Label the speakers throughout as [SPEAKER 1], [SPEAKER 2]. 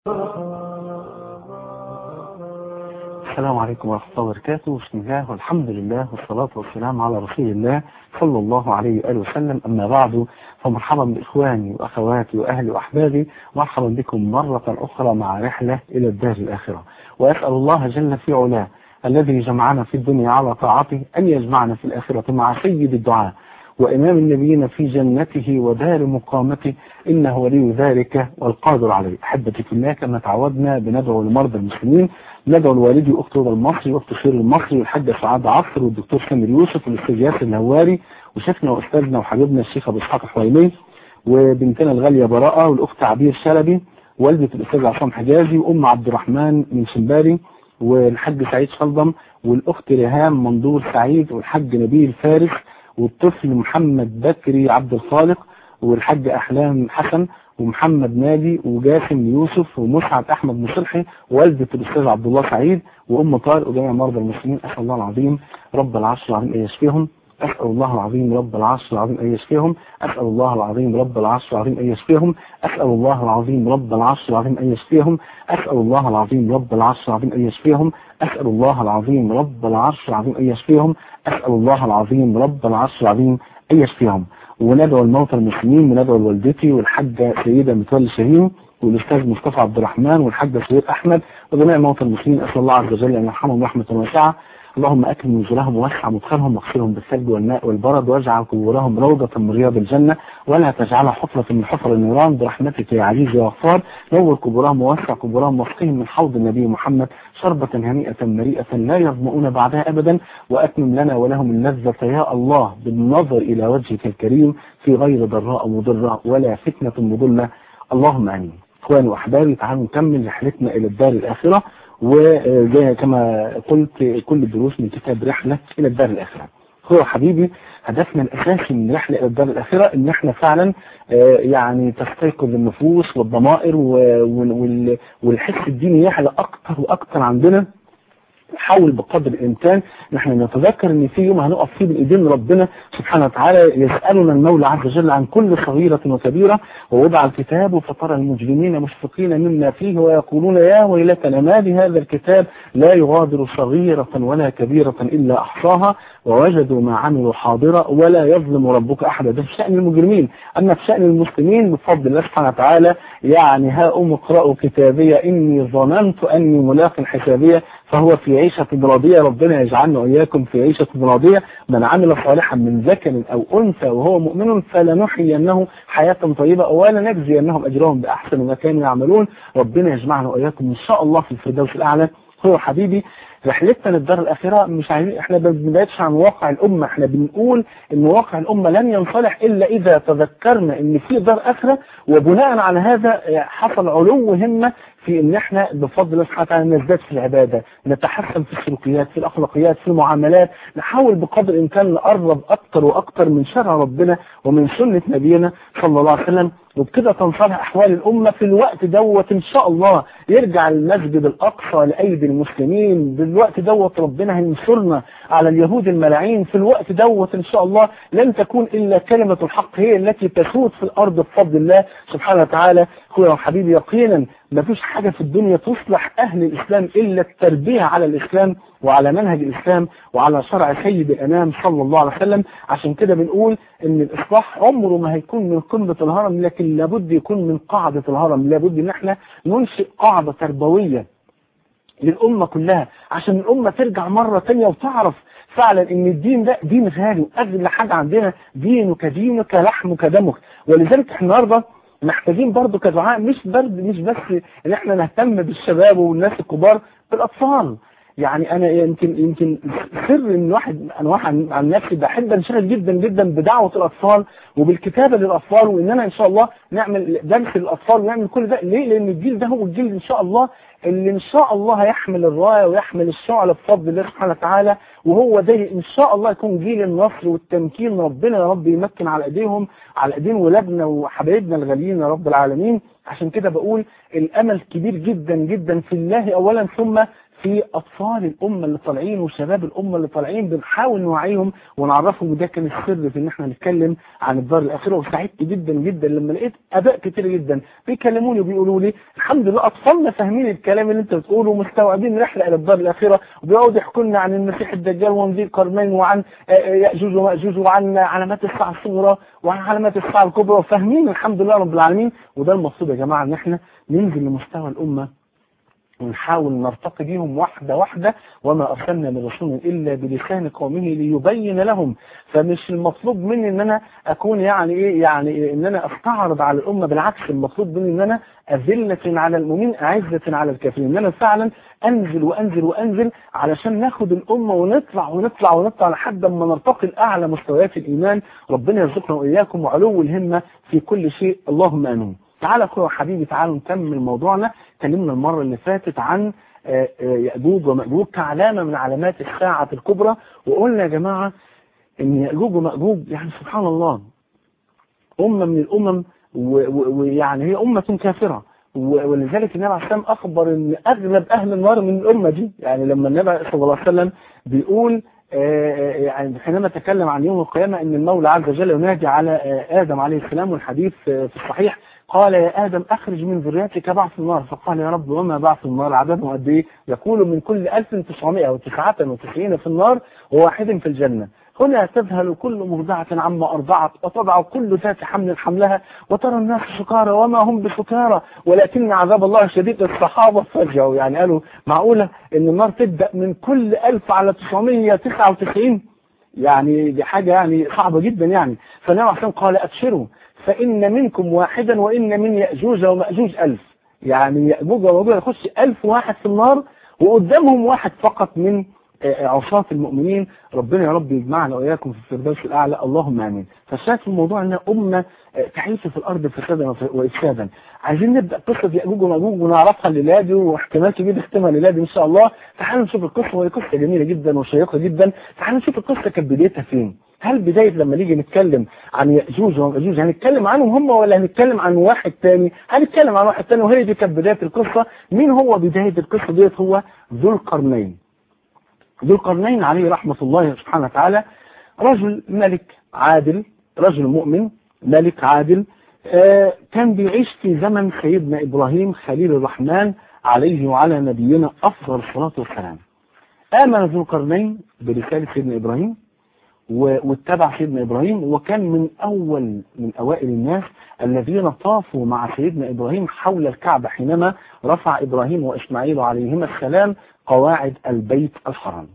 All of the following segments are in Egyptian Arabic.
[SPEAKER 1] السلام عليكم ورحمة الله وبركاته بسم الله والحمد لله والصلاة والسلام على رسول الله صلى الله عليه وآله وسلم أما بعد فمرحبا بإخواني وأخواتي وأهلي وأحبابي مرحبا بكم مرة أخرى مع رحلة إلى الدار الآخرة وأسأل الله جل في علاه الذي جمعنا في الدنيا على طاعته أن يجمعنا في الآخرة مع سيد الدعاء وإمام النبيين في جنته ودار مقامته إنه ولي ذلك والقادر عليه أحبتي في الله كما تعودنا بندعو لمرضى المسلمين ندعو لوالدي أخت رضا المصري وأخت خير المصري والحاجة سعاد عصر والدكتور سامر يوسف والأستاذ ياسر الهواري وشيخنا وأستاذنا وحبيبنا الشيخ أبو إسحاق الحويني وبنتنا الغالية براءة والأخت عبير شلبي والدة الأستاذ عصام حجازي وأم عبد الرحمن من شمباري والحاج سعيد شلضم والأخت ريهام مندور سعيد والحاج نبيل فارس والطفل محمد بكري عبد الخالق والحاج أحلام حسن ومحمد نادي وجاسم يوسف ومسعد أحمد مصلحي والدة الأستاذ عبد الله سعيد وأم طارق وجميع مرضى المسلمين أسأل الله العظيم رب العرش العظيم أن يشفيهم أسأل الله العظيم رب العرش العظيم أن يشفيهم أسأل الله العظيم رب العرش العظيم أن يشفيهم أسأل الله العظيم رب العرش العظيم أن يشفيهم أسأل الله العظيم رب العرش العظيم أن يشفيهم أسأل الله العظيم رب العرش العظيم أن يشفيهم أسأل الله العظيم رب العرش العظيم أن يشفيهم وندعو الموتى المسلمين وندعو لوالدتي والحاجة سيدة متولي شاهين والأستاذ مصطفى عبد الرحمن والحاجة سيد أحمد وجميع موتى المسلمين أسأل الله عز وجل أن يرحمهم رحمة واسعة اللهم أكرم نزلهم ووسع مدخلهم واغسلهم بالثلج والماء والبرد واجعل قبورهم روضة من رياض الجنة ولا تجعلها حفرة من حفر النيران برحمتك يا عزيز يا غفار نور قبورهم ووسع قبورهم واسقهم من حوض النبي محمد شربة هنيئة مريئة لا يظمؤون بعدها أبدا وأتمم لنا ولهم اللذة يا الله بالنظر إلى وجهك الكريم في غير ضراء مضرة ولا فتنة مضلة اللهم آمين إخواني وأحبابي تعالوا نكمل رحلتنا إلى الدار الآخرة وزي كما قلت كل الدروس من كتاب رحلة إلى الدار الآخرة هو حبيبي هدفنا الأساسي من رحلة إلى الدار الآخرة إن إحنا فعلا يعني تستيقظ النفوس والضمائر والحس الديني يحلى أكتر وأكتر عندنا نحاول بقدر الإمكان نحن نتذكر ان في يوم هنقف فيه بالايدين ربنا سبحانه وتعالى يسألنا المولى عز وجل عن كل صغيرة وكبيرة ووضع الكتاب فترى المجرمين مشفقين مما فيه ويقولون يا ويلتنا ما بهذا الكتاب لا يغادر صغيرة ولا كبيرة إلا أحصاها ووجدوا ما عملوا حاضرة ولا يظلم ربك أحدا ده في شأن المجرمين أما في شأن المسلمين بفضل الله سبحانه وتعالى يعني ها أم اقرأوا كتابية إني ظننت أني ملاق حسابية فهو في عيشة راضية ربنا يجعلنا وإياكم في عيشة راضية من عمل صالحا من ذكر أو أنثى وهو مؤمن فلنحيينه حياة طيبة ولا نجزينهم أجرهم بأحسن ما كانوا يعملون ربنا يجمعنا وإياكم إن شاء الله في الفردوس الأعلى هو حبيبي رحلتنا للدار الآخرة مش عايزين احنا ما بنبعدش عن واقع الأمة احنا بنقول ان واقع الأمة لن ينصلح إلا إذا تذكرنا ان في دار آخرة وبناء على هذا حصل علو همة في ان احنا بفضل الله سبحانه وتعالى نزداد في العبادة نتحسن في السلوكيات في الأخلاقيات في المعاملات نحاول بقدر الإمكان نقرب أكتر وأكتر من شرع ربنا ومن سنة نبينا صلى الله عليه وسلم وبكده تنصلح أحوال الأمة في الوقت دوت إن شاء الله يرجع المسجد الأقصى لأيدي المسلمين بالوقت دوت ربنا هينصرنا على اليهود الملاعين في الوقت دوت إن شاء الله لن تكون إلا كلمة الحق هي التي تسود في الأرض بفضل الله سبحانه وتعالى أخويا وحبيبي يقينا ما فيش حاجة في الدنيا تصلح أهل الإسلام إلا التربية على الإسلام وعلى منهج الإسلام وعلى شرع سيد الأنام صلى الله عليه وسلم عشان كده بنقول إن الإصلاح عمره ما هيكون من قمة الهرم لكن لابد يكون من قاعدة الهرم لابد إن احنا ننشئ قاعدة تربوية للأمة كلها عشان الأمة ترجع مرة تانية وتعرف فعلا ان الدين ده دين غالي واغلى حاجة عندنا دينك دينك لحمك دمك ولذلك احنا النهارده محتاجين برضو كدعاء مش برد مش بس ان احنا نهتم بالشباب والناس الكبار بالاطفال يعني انا يمكن يمكن سر ان واحد انا واحد عن نفسي بحب انشغل جدا جدا بدعوه الاطفال وبالكتابه للاطفال وان انا ان شاء الله نعمل درس للاطفال ونعمل كل ده ليه؟ لان الجيل ده هو الجيل ان شاء الله اللي ان شاء الله هيحمل الرايه ويحمل الشعله بفضل الله سبحانه وتعالى وهو ده ان شاء الله يكون جيل النصر والتمكين ربنا يا رب يمكن على ايديهم على ايدين ولادنا وحبايبنا الغاليين يا رب العالمين عشان كده بقول الامل كبير جدا جدا في الله اولا ثم في اطفال الامه اللي طالعين وشباب الامه اللي طالعين بنحاول نوعيهم ونعرفهم وده كان السر في ان احنا نتكلم عن الدار الاخره وسعدت جدا جدا لما لقيت اباء كتير جدا بيكلموني وبيقولوا لي الحمد لله اطفالنا فاهمين الكلام اللي انت بتقوله ومستوعبين رحله الى الدار الاخره وبيقعدوا يحكوا لنا عن المسيح الدجال وذي القرنين وعن ياجوج وماجوج وعن علامات الساعه الصغرى وعن علامات الساعه الكبرى وفاهمين الحمد لله رب العالمين وده المقصود يا جماعه ان احنا ننزل لمستوى الامه ونحاول نرتقي بهم واحدة واحدة وما أرسلنا من رسول إلا بلسان قومه ليبين لهم فمش المطلوب مني إن أنا أكون يعني إيه يعني إن أنا أستعرض على الأمة بالعكس المطلوب مني إن أنا أذلة على المؤمنين أعزة على الكافرين إن أنا فعلا أنزل وأنزل وأنزل علشان ناخد الأمة ونطلع ونطلع ونطلع لحد ما نرتقي لأعلى مستويات الإيمان ربنا يرزقنا وإياكم وعلو الهمة في كل شيء اللهم آمين تعالى اخويا وحبيبي تعالوا نكمل موضوعنا اتكلمنا المرة اللي فاتت عن يأجوج ومأجوج كعلامة من علامات الساعة الكبرى وقلنا يا جماعة ان يأجوج ومأجوج يعني سبحان الله أمة من الأمم ويعني هي أمة كافرة ولذلك النبي عليه السلام أخبر ان أغلب أهل النار من الأمة دي يعني لما النبي صلى الله عليه وسلم بيقول يعني حينما تكلم عن يوم القيامة ان المولى عز وجل ينادي على آدم عليه السلام والحديث في الصحيح قال يا آدم أخرج من ذريتك بعث النار فقال يا رب وما بعث النار عدده قد إيه يقول من كل 1999 في النار وواحد في الجنة هنا تذهل كل مرضعة عما أرضعت وتضع كل ذات حمل حملها وترى الناس سكارى وما هم بسكارى ولكن عذاب الله شديد الصحابة فجعوا يعني قالوا معقولة ان النار تبدأ من كل 1000 على 999 يعني دي حاجة يعني صعبة جدا يعني فالنبي عليه قال أبشروا فإن منكم واحدا وإن من يأجوج ومأجوج ألف يعني يأجوج ومأجوج يخش ألف واحد في النار وقدامهم واحد فقط من عصاة المؤمنين ربنا يا رب يجمعنا وإياكم في الفردوس الأعلى اللهم آمين فالشاهد في الموضوع أن أمة تعيش في الأرض فسادا وإفسادا عايزين نبدأ قصة يأجوج ومأجوج ونعرفها الليلة دي واحتمال كبير نختمها الليلة دي إن شاء الله تعالوا نشوف القصة وهي قصة جميلة جدا وشيقة جدا تعالوا نشوف القصة كانت بدايتها فين هل بداية لما نيجي نتكلم عن يأجوج ومأجوج هنتكلم عنهم هم ولا هنتكلم عن واحد تاني هنتكلم عن واحد تاني وهي دي كانت بداية القصة مين هو بداية القصة ديت هو ذو القرنين ذو القرنين عليه رحمة الله سبحانه وتعالى رجل ملك عادل رجل مؤمن ملك عادل آه كان بيعيش في زمن سيدنا إبراهيم خليل الرحمن عليه وعلى نبينا أفضل الصلاة والسلام آمن ذو القرنين برسالة سيدنا إبراهيم واتبع سيدنا إبراهيم وكان من أول من أوائل الناس الذين طافوا مع سيدنا إبراهيم حول الكعبة حينما رفع إبراهيم وإسماعيل عليهما السلام قواعد البيت الحرام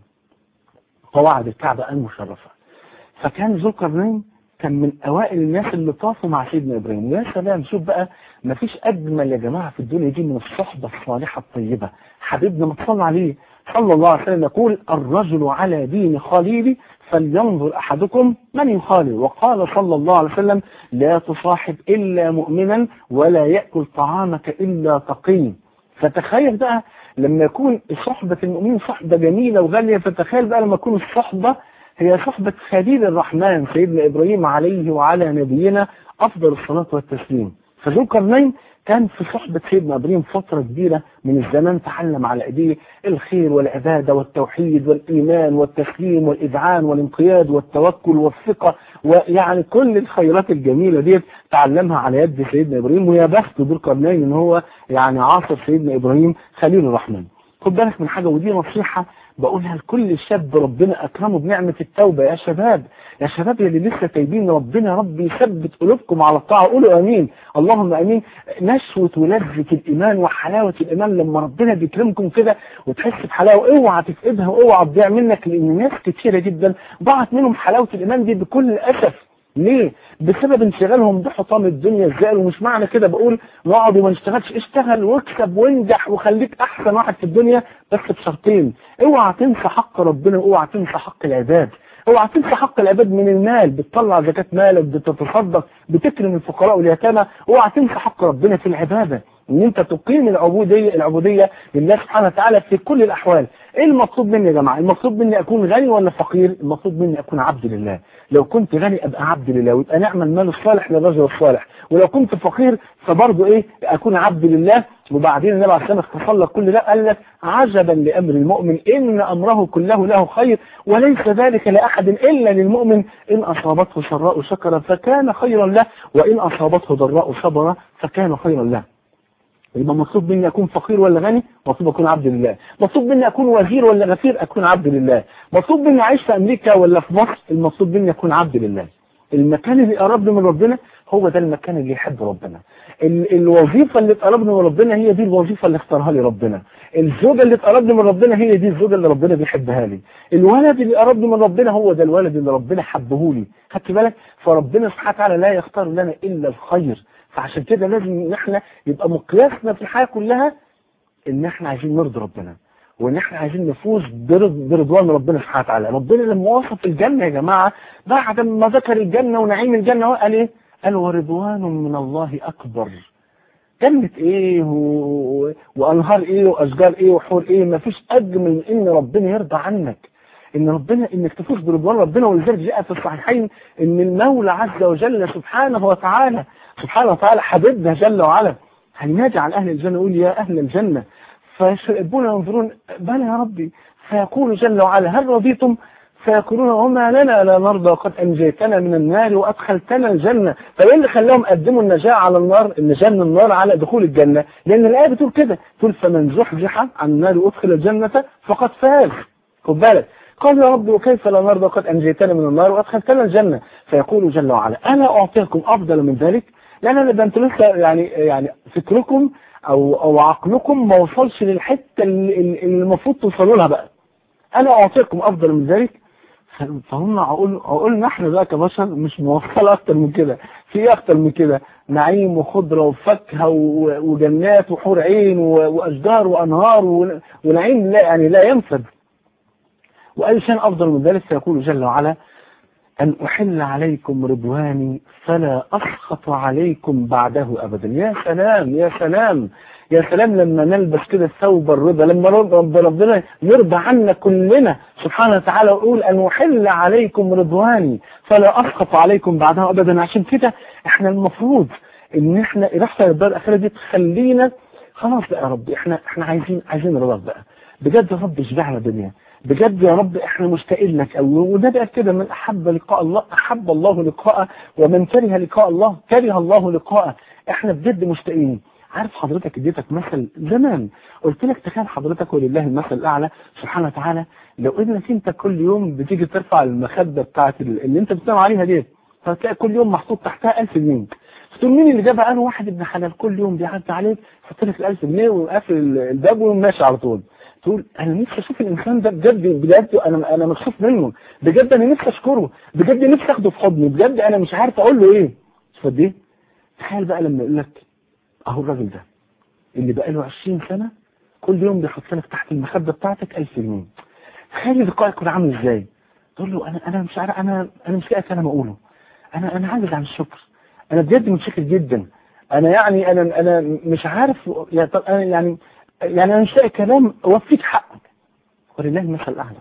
[SPEAKER 1] قواعد الكعبة المشرفة فكان ذو القرنين كان من أوائل الناس اللي طافوا مع سيدنا إبراهيم يا سلام شوف بقى مفيش أجمل يا جماعة في الدنيا دي من الصحبة الصالحة الطيبة حبيبنا ما تصلى عليه صلى الله عليه وسلم يقول الرجل على دين خليلي فلينظر أحدكم من يخالل وقال صلى الله عليه وسلم لا تصاحب إلا مؤمنا ولا يأكل طعامك إلا تقي فتخيل بقى لما يكون صحبة المؤمنين صحبة جميلة وغالية فتخيل بقى لما يكون الصحبة هي صحبة خليل الرحمن سيدنا إبراهيم عليه وعلى نبينا أفضل الصلاة والتسليم فذو القرنين كان في صحبة سيدنا إبراهيم فترة كبيرة من الزمان تعلم على أيديه الخير والعبادة والتوحيد والإيمان والتسليم والإذعان والانقياد والتوكل والثقة ويعني كل الخيرات الجميلة دي تعلمها على يد سيدنا إبراهيم ويا بخت ذو القرنين إن هو يعني عاصر سيدنا إبراهيم خليل الرحمن خد بالك من حاجة ودي نصيحة بقولها لكل شاب ربنا أكرمه بنعمة التوبة يا شباب يا شباب اللي لسه تايبين ربنا رب يثبت قلوبكم على الطاعة قولوا أمين اللهم أمين نشوة ولذة الإيمان وحلاوة الإيمان لما ربنا بيكرمكم كده وتحس بحلاوة اوعى تفقدها واوعى تضيع منك لأن ناس كتيرة جدا ضاعت منهم حلاوة الإيمان دي بكل أسف ليه؟ بسبب انشغالهم بحطام الدنيا ازاي ومش معنى كده بقول نقعد وما نشتغلش اشتغل واكسب وانجح وخليك احسن واحد في الدنيا بس بشرطين اوعى تنسى حق ربنا واوعى تنسى حق العباد اوعى تنسى حق العباد من المال بتطلع زكاة مالك بتتصدق بتكرم الفقراء واليتامى اوعى تنسى حق ربنا في العبادة ان انت تقيم العبودية العبودية لله سبحانه وتعالى في كل الاحوال ايه المطلوب مني يا جماعه المطلوب مني اكون غني ولا فقير المطلوب مني اكون عبد لله لو كنت غني ابقى عبد لله ويبقى نعم المال الصالح للرجل الصالح ولو كنت فقير فبرضه ايه اكون عبد لله وبعدين النبي عليه الصلاه والسلام اختصر لك كل ده قال لك عجبا لامر المؤمن ان امره كله له خير وليس ذلك لاحد الا للمؤمن ان اصابته سراء شكر فكان خيرا له وان اصابته ضراء صبر فكان خيرا له يبقى مطلوب مني اكون فقير ولا غني مطلوب اكون عبد لله مطلوب مني اكون وزير ولا غفير اكون عبد لله مطلوب مني اعيش في امريكا ولا في مصر المطلوب مني اكون عبد لله المكان اللي قربني من ربنا هو ده المكان اللي يحب ربنا ال الوظيفة اللي تقربني من ربنا هي دي الوظيفة اللي اختارها لي ربنا الزوجة اللي تقربني من ربنا هي دي الزوجة اللي ربنا بيحبها لي الولد اللي قربني من ربنا هو ده الولد اللي ربنا حبه لي خدت بالك فربنا سبحانه وتعالى لا يختار لنا الا الخير فعشان كده لازم ان احنا يبقى مقياسنا في الحياة كلها ان احنا عايزين نرضي ربنا وان احنا عايزين نفوز برضوان ربنا سبحانه وتعالى ربنا لما وصف الجنة يا جماعة بعد ما ذكر الجنة ونعيم الجنة قال ايه قال ورضوان من الله اكبر جنة ايه و... وانهار ايه واشجار ايه وحور ايه ما فيش اجمل من ان ربنا يرضى عنك ان ربنا انك تفوز برضوان ربنا ولذلك جاء في الصحيحين ان المولى عز وجل سبحانه وتعالى سبحانه وتعالى حبيبنا جل وعلا هينادي على اهل الجنة يقول يا اهل الجنة فيشربون ينظرون بلى يا ربي فيقول جل وعلا هل رضيتم فيقولون وما لنا لا نرضى وقد أنجيتنا من النار وأدخلتنا الجنة فإيه اللي خلاهم قدموا النجاة على النار النجاة من النار على دخول الجنة لأن الآية بتقول كده تقول فمن زحزح عن النار وأدخل الجنة فقد فاز خد بالك قال يا رب وكيف لا نرضى وقد أنجيتنا من النار وأدخلتنا الجنة فيقول جل وعلا أنا أعطيكم أفضل من ذلك لأن ده أنتم لسه يعني يعني فكركم أو أو عقلكم ما وصلش للحتة اللي المفروض توصلوا لها بقى أنا أعطيكم أفضل من ذلك فهم عقول عقولنا احنا بقى كبشر مش موصله اكتر من كده في ايه اكتر من كده نعيم وخضره وفاكهه وجنات وحور عين واشجار وانهار ونعيم لا يعني لا ينفد واي شيء افضل من ذلك سيقول جل وعلا ان احل عليكم رضواني فلا اسخط عليكم بعده ابدا يا سلام يا سلام يا سلام لما نلبس كده ثوب الرضا لما رب ربنا يرضى عنا كلنا سبحانه وتعالى ويقول أن أحل عليكم رضواني فلا أسخط عليكم بعدها أبدا عشان كده احنا المفروض ان احنا رحلة الدار الأخيرة دي تخلينا خلاص بقى يا رب احنا احنا عايزين عايزين رضاك بقى بجد يا رب اشبعنا الدنيا بجد يا رب احنا مشتاقين لك قوي وده بقى كده من احب لقاء الله احب الله لقاءه ومن كره لقاء الله كره الله لقاءه احنا بجد مشتاقين عارف حضرتك اديتك مثل زمان قلت لك تخيل حضرتك ولله المثل الاعلى سبحانه وتعالى لو انك انت كل يوم بتيجي ترفع المخده بتاعت اللي انت بتنام عليها ديت فتلاقي كل يوم محطوط تحتها 1000 جنيه تقول مين اللي جابها انا واحد ابن حلال كل يوم بيعدي عليك يحط لك ال 1000 جنيه وقافل الباب وماشي على طول تقول انا نفسي اشوف الانسان ده بجد بجد انا انا مكسوف منه بجد انا نفسي اشكره بجد نفسي اخده في حضني بجد انا مش عارف اقول له ايه شوف قد ايه تخيل بقى لما يقول لك اهو الراجل ده اللي بقى له 20 سنة كل يوم بيحط لك تحت المخدة بتاعتك 1000 جنيه تخيل لقائك يكون عامل ازاي تقول له انا انا مش عارف انا انا مش لاقي كلام اقوله انا انا عاجز عن الشكر انا بجد متشكر جدا انا يعني انا انا مش عارف يعني طب انا يعني يعني انا مش لاقي كلام اوفيك حقك ولله المثل الاعلى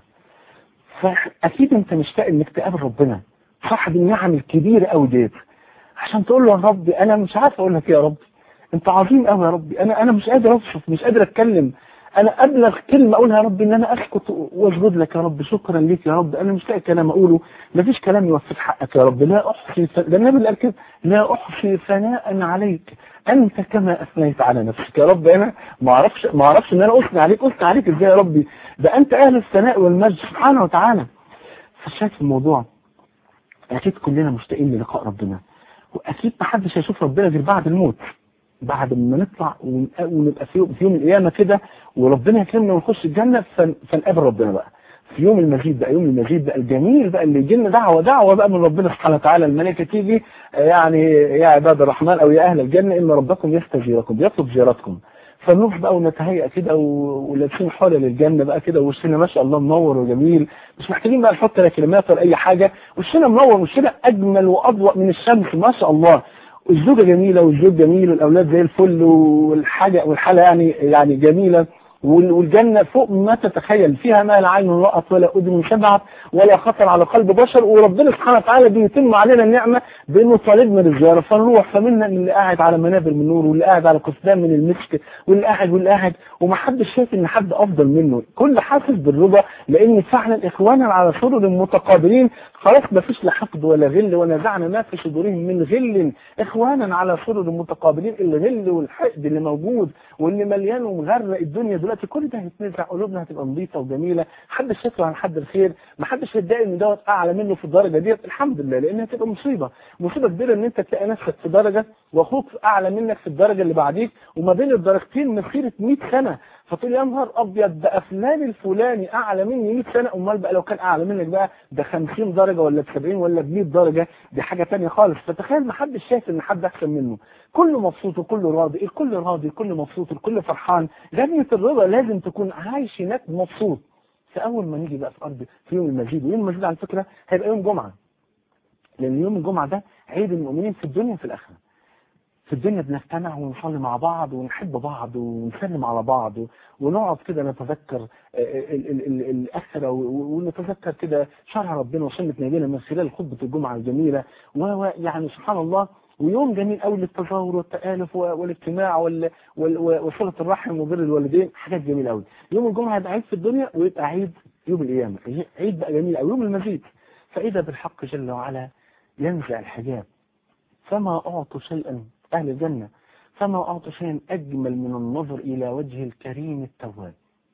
[SPEAKER 1] فاكيد انت مشتاق انك تقابل ربنا صاحب النعم الكبيره قوي ديت عشان تقول له يا ربي انا مش عارف اقول لك ايه يا ربي انت عظيم قوي يا ربي انا انا مش قادر اوصف مش قادر اتكلم انا ابلغ كلمه اقولها يا رب ان انا اسكت واسجد لك يا رب شكرا ليك يا رب انا مش لاقي كلام اقوله مفيش كلام يوفيك حقك يا رب لا احصي ف... ده النبي اللي قال كده لا احصي ثناء عليك انت كما اثنيت على نفسك يا رب انا ما اعرفش ما اعرفش ان انا اثني عليك اثني عليك ازاي يا ربي ده انت اهل الثناء والمجد سبحانه وتعالى فشايف الموضوع اكيد كلنا مشتاقين للقاء ربنا واكيد ما حدش هيشوف ربنا غير بعد الموت بعد ما نطلع ونبقى في يوم, في يوم القيامة كده وربنا يكرمنا ونخش الجنة فنقابل ربنا بقى في يوم المزيد بقى يوم المزيد بقى الجميل بقى اللي يجي لنا دعوة دعوة بقى من ربنا سبحانه وتعالى الملائكة تيجي يعني يا عباد الرحمن او يا اهل الجنة ان ربكم يستجيركم بيطلب زيارتكم فنروح بقى ونتهيأ كده ولابسين حول للجنة بقى كده وشنا ما شاء الله منور وجميل مش محتاجين بقى نحط لا كلمات ولا اي حاجة وشنا منور وشنا اجمل واضوء من الشمس ما شاء الله الزوجة جميلة والزوج جميل والأولاد زي الفل والحاجة والحالة يعني يعني جميلة وال- والجنة فوق ما تتخيل فيها ما لا عين رأت ولا أذن سمعت ولا خطر على قلب بشر وربنا سبحانه وتعالى بيتم علينا النعمة بأنه طالبنا بالزيارة فنروح فمنا اللي قاعد على منابر من نور واللي قاعد على قصدان من المسك واللي قاعد واللي قاعد ومحدش شايف ان حد افضل منه كل حاسس بالرضا لان فعلا اخوانا على سرر متقابلين خلاص ما فيش لا حقد ولا غل ونزعنا ما في صدورهم من غل اخوانا على سرر متقابلين الغل والحقد اللي موجود واللي مليان ومغرق الدنيا دلوقتي كل ده هيتنزع قلوبنا هتبقى نظيفه وجميله محدش يطلع عن حد الخير محدش يتضايق ان دوت اعلى منه في الدرجه ديت الحمد لله لان هتبقى مصيبه مصيبه كبيره ان انت تلاقي نفسك في درجه واخوك اعلى منك في الدرجه اللي بعديك وما بين الدرجتين مسيره 100 سنه فتقول يا نهار ابيض ده فلان الفلاني اعلى مني 100 سنه امال بقى لو كان اعلى منك بقى ده 50 درجه ولا ب 70 ولا ب 100 درجه دي حاجه ثانيه خالص فتخيل ما حدش شايف ان حد احسن منه كله مبسوط وكله راضي الكل راضي الكل مبسوط الكل فرحان جنه الرضا لازم تكون عايش هناك مبسوط فاول ما نيجي بقى في ارض في يوم المزيد ويوم المزيد على فكره هيبقى يوم جمعه لان يوم الجمعه ده عيد المؤمنين في الدنيا وفي الاخره في الدنيا بنجتمع ونصلي مع بعض ونحب بعض ونسلم على بعض ونقعد كده نتذكر ال- ال- ال- الآخرة و- ونتذكر كده شرع ربنا وسنة نبينا من خلال خطبة الجمعة الجميلة ويعني سبحان الله ويوم جميل قوي للتظاهر والتآلف و- والاجتماع وال- وال- وصلة الرحم وبر الوالدين حاجات جميلة قوي يوم الجمعة يبقى عيد في الدنيا ويبقى عيد يوم القيامة عيد بقى جميل قوي يوم المزيد فإذا بالحق جل وعلا ينزع الحجاب فما أعطوا شيئا أهل الجنة فما أعطوا شيئا أجمل من النظر إلى وجه الكريم التواب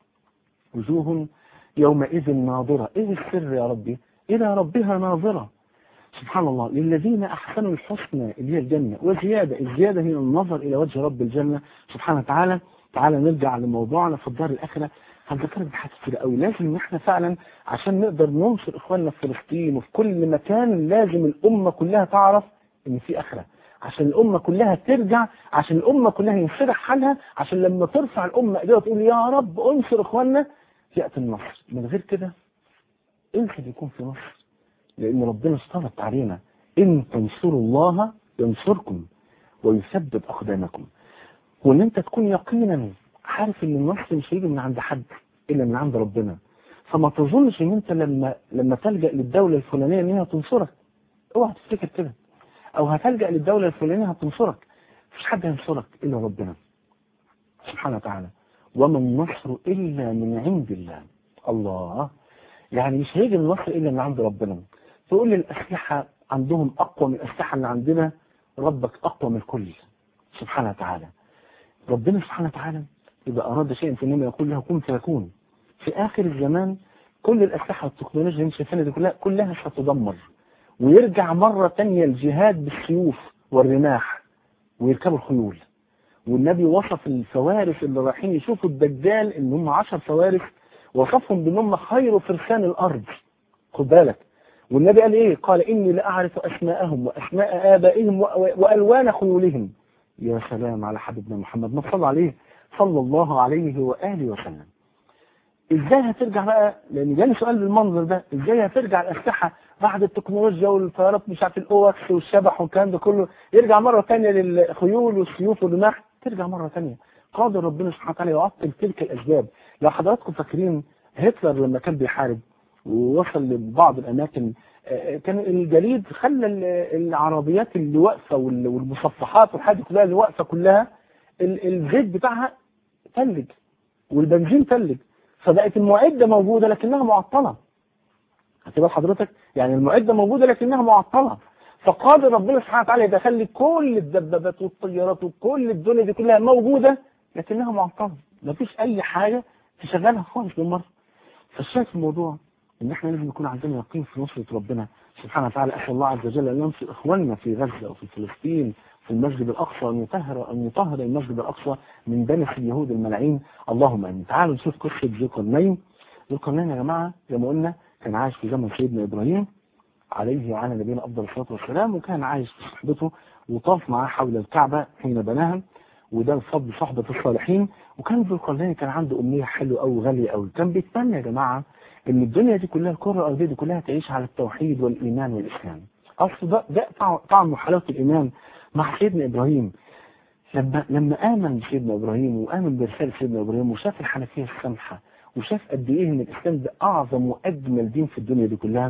[SPEAKER 1] وجوه يومئذ ناظرة إيه السر يا ربي إلى ربها ناظرة سبحان الله للذين أحسنوا الحسنى اللي هي الجنة وزيادة الزيادة هي النظر إلى وجه رب الجنة سبحانه وتعالى تعالى نرجع لموضوعنا في الدار الآخرة هنذكرك بحاجات كتير قوي لازم ان احنا فعلا عشان نقدر ننصر اخواننا في فلسطين وفي كل مكان لازم الامه كلها تعرف ان في اخره عشان الامه كلها ترجع عشان الامه كلها ينشرح حالها عشان لما ترفع الامه ايديها وتقول يا رب انصر اخواننا ياتي النصر من غير كده انسى يكون في نصر لان ربنا اشترط علينا ان تنصروا الله ينصركم ويثبت اقدامكم وان انت تكون يقينا عارف ان النصر مش هيجي من عند حد الا من عند ربنا فما تظنش ان انت لما لما تلجا للدوله الفلانيه ان هي تنصرك اوعى تفتكر كده او هتلجا للدوله الفلانيه هتنصرك مفيش حد هينصرك الا ربنا سبحانه وتعالى وما النصر الا من عند الله الله يعني مش هيجي النصر الا من عند ربنا تقول لي الاسلحه عندهم اقوى من الاسلحه اللي عندنا ربك اقوى من الكل سبحانه وتعالى ربنا سبحانه وتعالى إذا أراد شيئا فإنما يقول له كن فيكون في آخر الزمان كل الأسلحة والتكنولوجيا اللي شايفينها دي كلها كلها ستدمر ويرجع مرة تانية الجهاد بالسيوف والرماح ويركبوا الخيول والنبي وصف الفوارس اللي رايحين يشوفوا الدجال ان هم عشر فوارس وصفهم بان هم خير فرسان الارض خد بالك والنبي قال ايه قال اني لاعرف اسماءهم واسماء ابائهم والوان خيولهم يا سلام على حبيبنا محمد ما صلى عليه صلى الله عليه وآله وسلم ازاي هترجع بقى لان جالي سؤال بالمنظر ده ازاي هترجع الاسلحه بعد التكنولوجيا والطيارات مش عارف الاوكس والشبح والكلام ده كله يرجع مره ثانيه للخيول والسيوف والرماح ترجع مره ثانيه قادر ربنا سبحانه وتعالى يعطل تلك الاسباب لو حضراتكم فاكرين هتلر لما كان بيحارب ووصل لبعض الاماكن كان الجليد خلى العربيات اللي واقفه والمصفحات والحاجات كلها اللي واقفه كلها الزيت بتاعها تلج والبنزين تلج فبقت المعدة موجودة لكنها معطلة هتبقى حضرتك يعني المعدة موجودة لكنها معطلة فقادر ربنا سبحانه وتعالى يخلي كل الدبابات والطيارات وكل الدنيا دي كلها موجودة لكنها معطلة مفيش أي حاجة تشغلها خالص بالمرة فالشاهد في الموضوع إن إحنا لازم يكون عندنا يقين في نصرة ربنا سبحانه وتعالى أسأل الله عز وجل أن ينصر إخواننا في غزة وفي فلسطين في المسجد الأقصى أن يطهر أن يطهر المسجد الأقصى من دنس اليهود الملعين اللهم آمين تعالوا نشوف قصة ذو القرنين ذو القرنين يا جماعة زي ما قلنا كان عايش في زمن سيدنا إبراهيم عليه وعلى نبينا أفضل الصلاة والسلام وكان عايش في صحبته وطاف معاه حول الكعبة حين بناها وده بفضل صحبة الصالحين وكان ذو القرنين كان عنده أمنية حلوة أوي غالية أوي كان بيتمنى يا جماعة إن الدنيا دي كلها الكرة الأرضية دي كلها تعيش على التوحيد والإيمان والإسلام أصل ده ده طعم وحلاوة الإيمان مع سيدنا إبراهيم لما لما آمن بسيدنا إبراهيم وآمن برسالة سيدنا إبراهيم وشاف الحنفية السمحة وشاف قد إيه إن الإسلام ده أعظم وأجمل دين في الدنيا دي كلها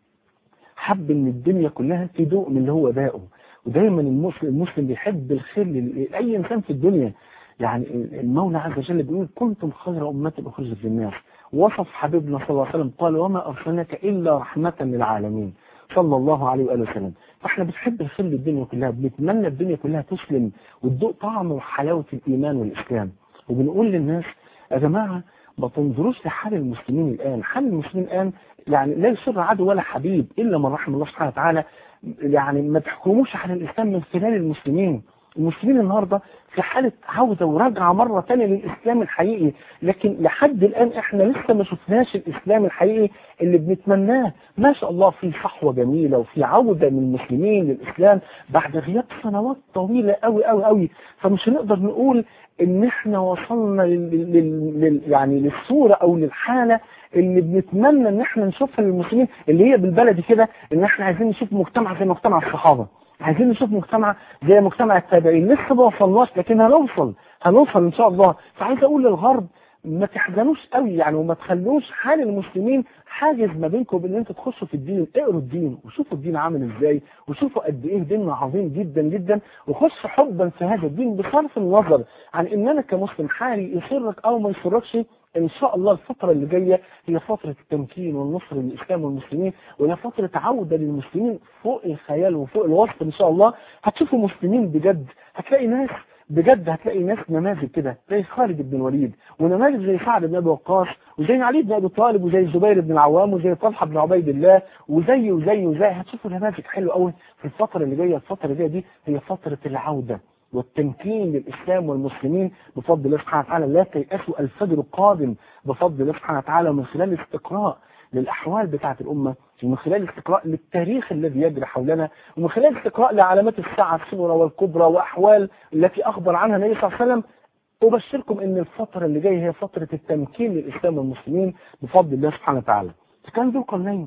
[SPEAKER 1] حب إن الدنيا كلها تدوق من اللي هو داقه ودايما المسلم المسلم بيحب الخير لأي إنسان في الدنيا يعني المولى عز وجل بيقول كنتم خير أمة أخرجت للناس وصف حبيبنا صلى الله عليه وسلم قال وما أرسلناك إلا رحمة للعالمين صلى الله عليه وآله وسلم فاحنا بنحب الخير للدنيا كلها بنتمنى الدنيا كلها تسلم وتدوق طعم وحلاوة الإيمان والإسلام وبنقول للناس يا جماعة ما تنظروش لحال المسلمين الآن حال المسلمين الآن يعني لا يسر عدو ولا حبيب إلا من رحم الله سبحانه وتعالى يعني ما تحكموش على الإسلام من خلال المسلمين المسلمين النهاردة في حالة عودة ورجعة مرة تانية للإسلام الحقيقي لكن لحد الآن إحنا لسه ما شفناش الإسلام الحقيقي اللي بنتمناه ما شاء الله في صحوة جميلة وفي عودة من المسلمين للإسلام بعد غياب سنوات طويلة قوي قوي قوي فمش هنقدر نقول إن إحنا وصلنا لل... لل... لل... يعني للصورة أو للحالة اللي بنتمنى إن إحنا نشوفها للمسلمين اللي هي بالبلدي كده إن إحنا عايزين نشوف مجتمع زي مجتمع الصحابة عايزين نشوف مجتمع زي مجتمع التابعين لسه ما وصلناش لكن هنوصل هنوصل ان شاء الله فعايز اقول للغرب ما تحزنوش قوي يعني وما تخلوش حال المسلمين حاجز ما بينكم وبين ان انتوا تخشوا في الدين اقروا الدين وشوفوا الدين عامل ازاي وشوفوا قد ايه ديننا عظيم جدا جدا وخشوا حبا في هذا الدين بصرف النظر عن ان انا كمسلم حالي يسرك او ما يسركش ان شاء الله الفترة اللي جاية هي فترة التمكين والنصر للاسلام والمسلمين وهي فترة عودة للمسلمين فوق الخيال وفوق الوصف ان شاء الله هتشوفوا مسلمين بجد هتلاقي ناس بجد هتلاقي ناس نماذج كده زي خالد بن الوليد ونماذج زي سعد بن ابي وقاص وزي علي بن ابي طالب وزي الزبير بن العوام وزي طلحه بن عبيد الله وزي وزي وزي هتشوفوا نماذج حلوه قوي في الفتره اللي جايه الفتره اللي جايه دي هي فتره العوده والتمكين للإسلام والمسلمين بفضل الله سبحانه وتعالى لا تيأسوا الفجر قادم بفضل الله سبحانه وتعالى من خلال استقراء للأحوال بتاعة الأمة ومن خلال استقراء للتاريخ الذي يجري حولنا ومن خلال استقراء لعلامات الساعة الصغرى والكبرى وأحوال التي أخبر عنها النبي صلى الله عليه وسلم أبشركم أن الفترة اللي جاية هي فترة التمكين للإسلام والمسلمين بفضل الله سبحانه وتعالى فكان ذو القرنين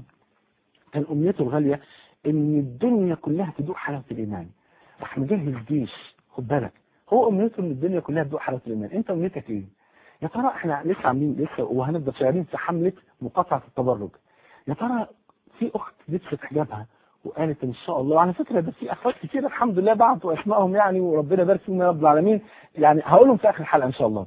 [SPEAKER 1] كان أمنيته الغالية أن الدنيا كلها تدوق حلاوة الإيمان راح مجهز جيش خد بالك هو امنيته ان الدنيا كلها تدوق حلاوه الايمان انت امنيتك ايه يا ترى احنا لسه عاملين لسه وهنبدا شغالين في حمله مقاطعه التبرج يا ترى في اخت لبست حجابها وقالت ان شاء الله وعلى فكره ده في اخوات كتير الحمد لله بعتوا اسمائهم يعني وربنا يبارك فيهم يا رب العالمين يعني هقولهم في اخر الحلقه ان شاء الله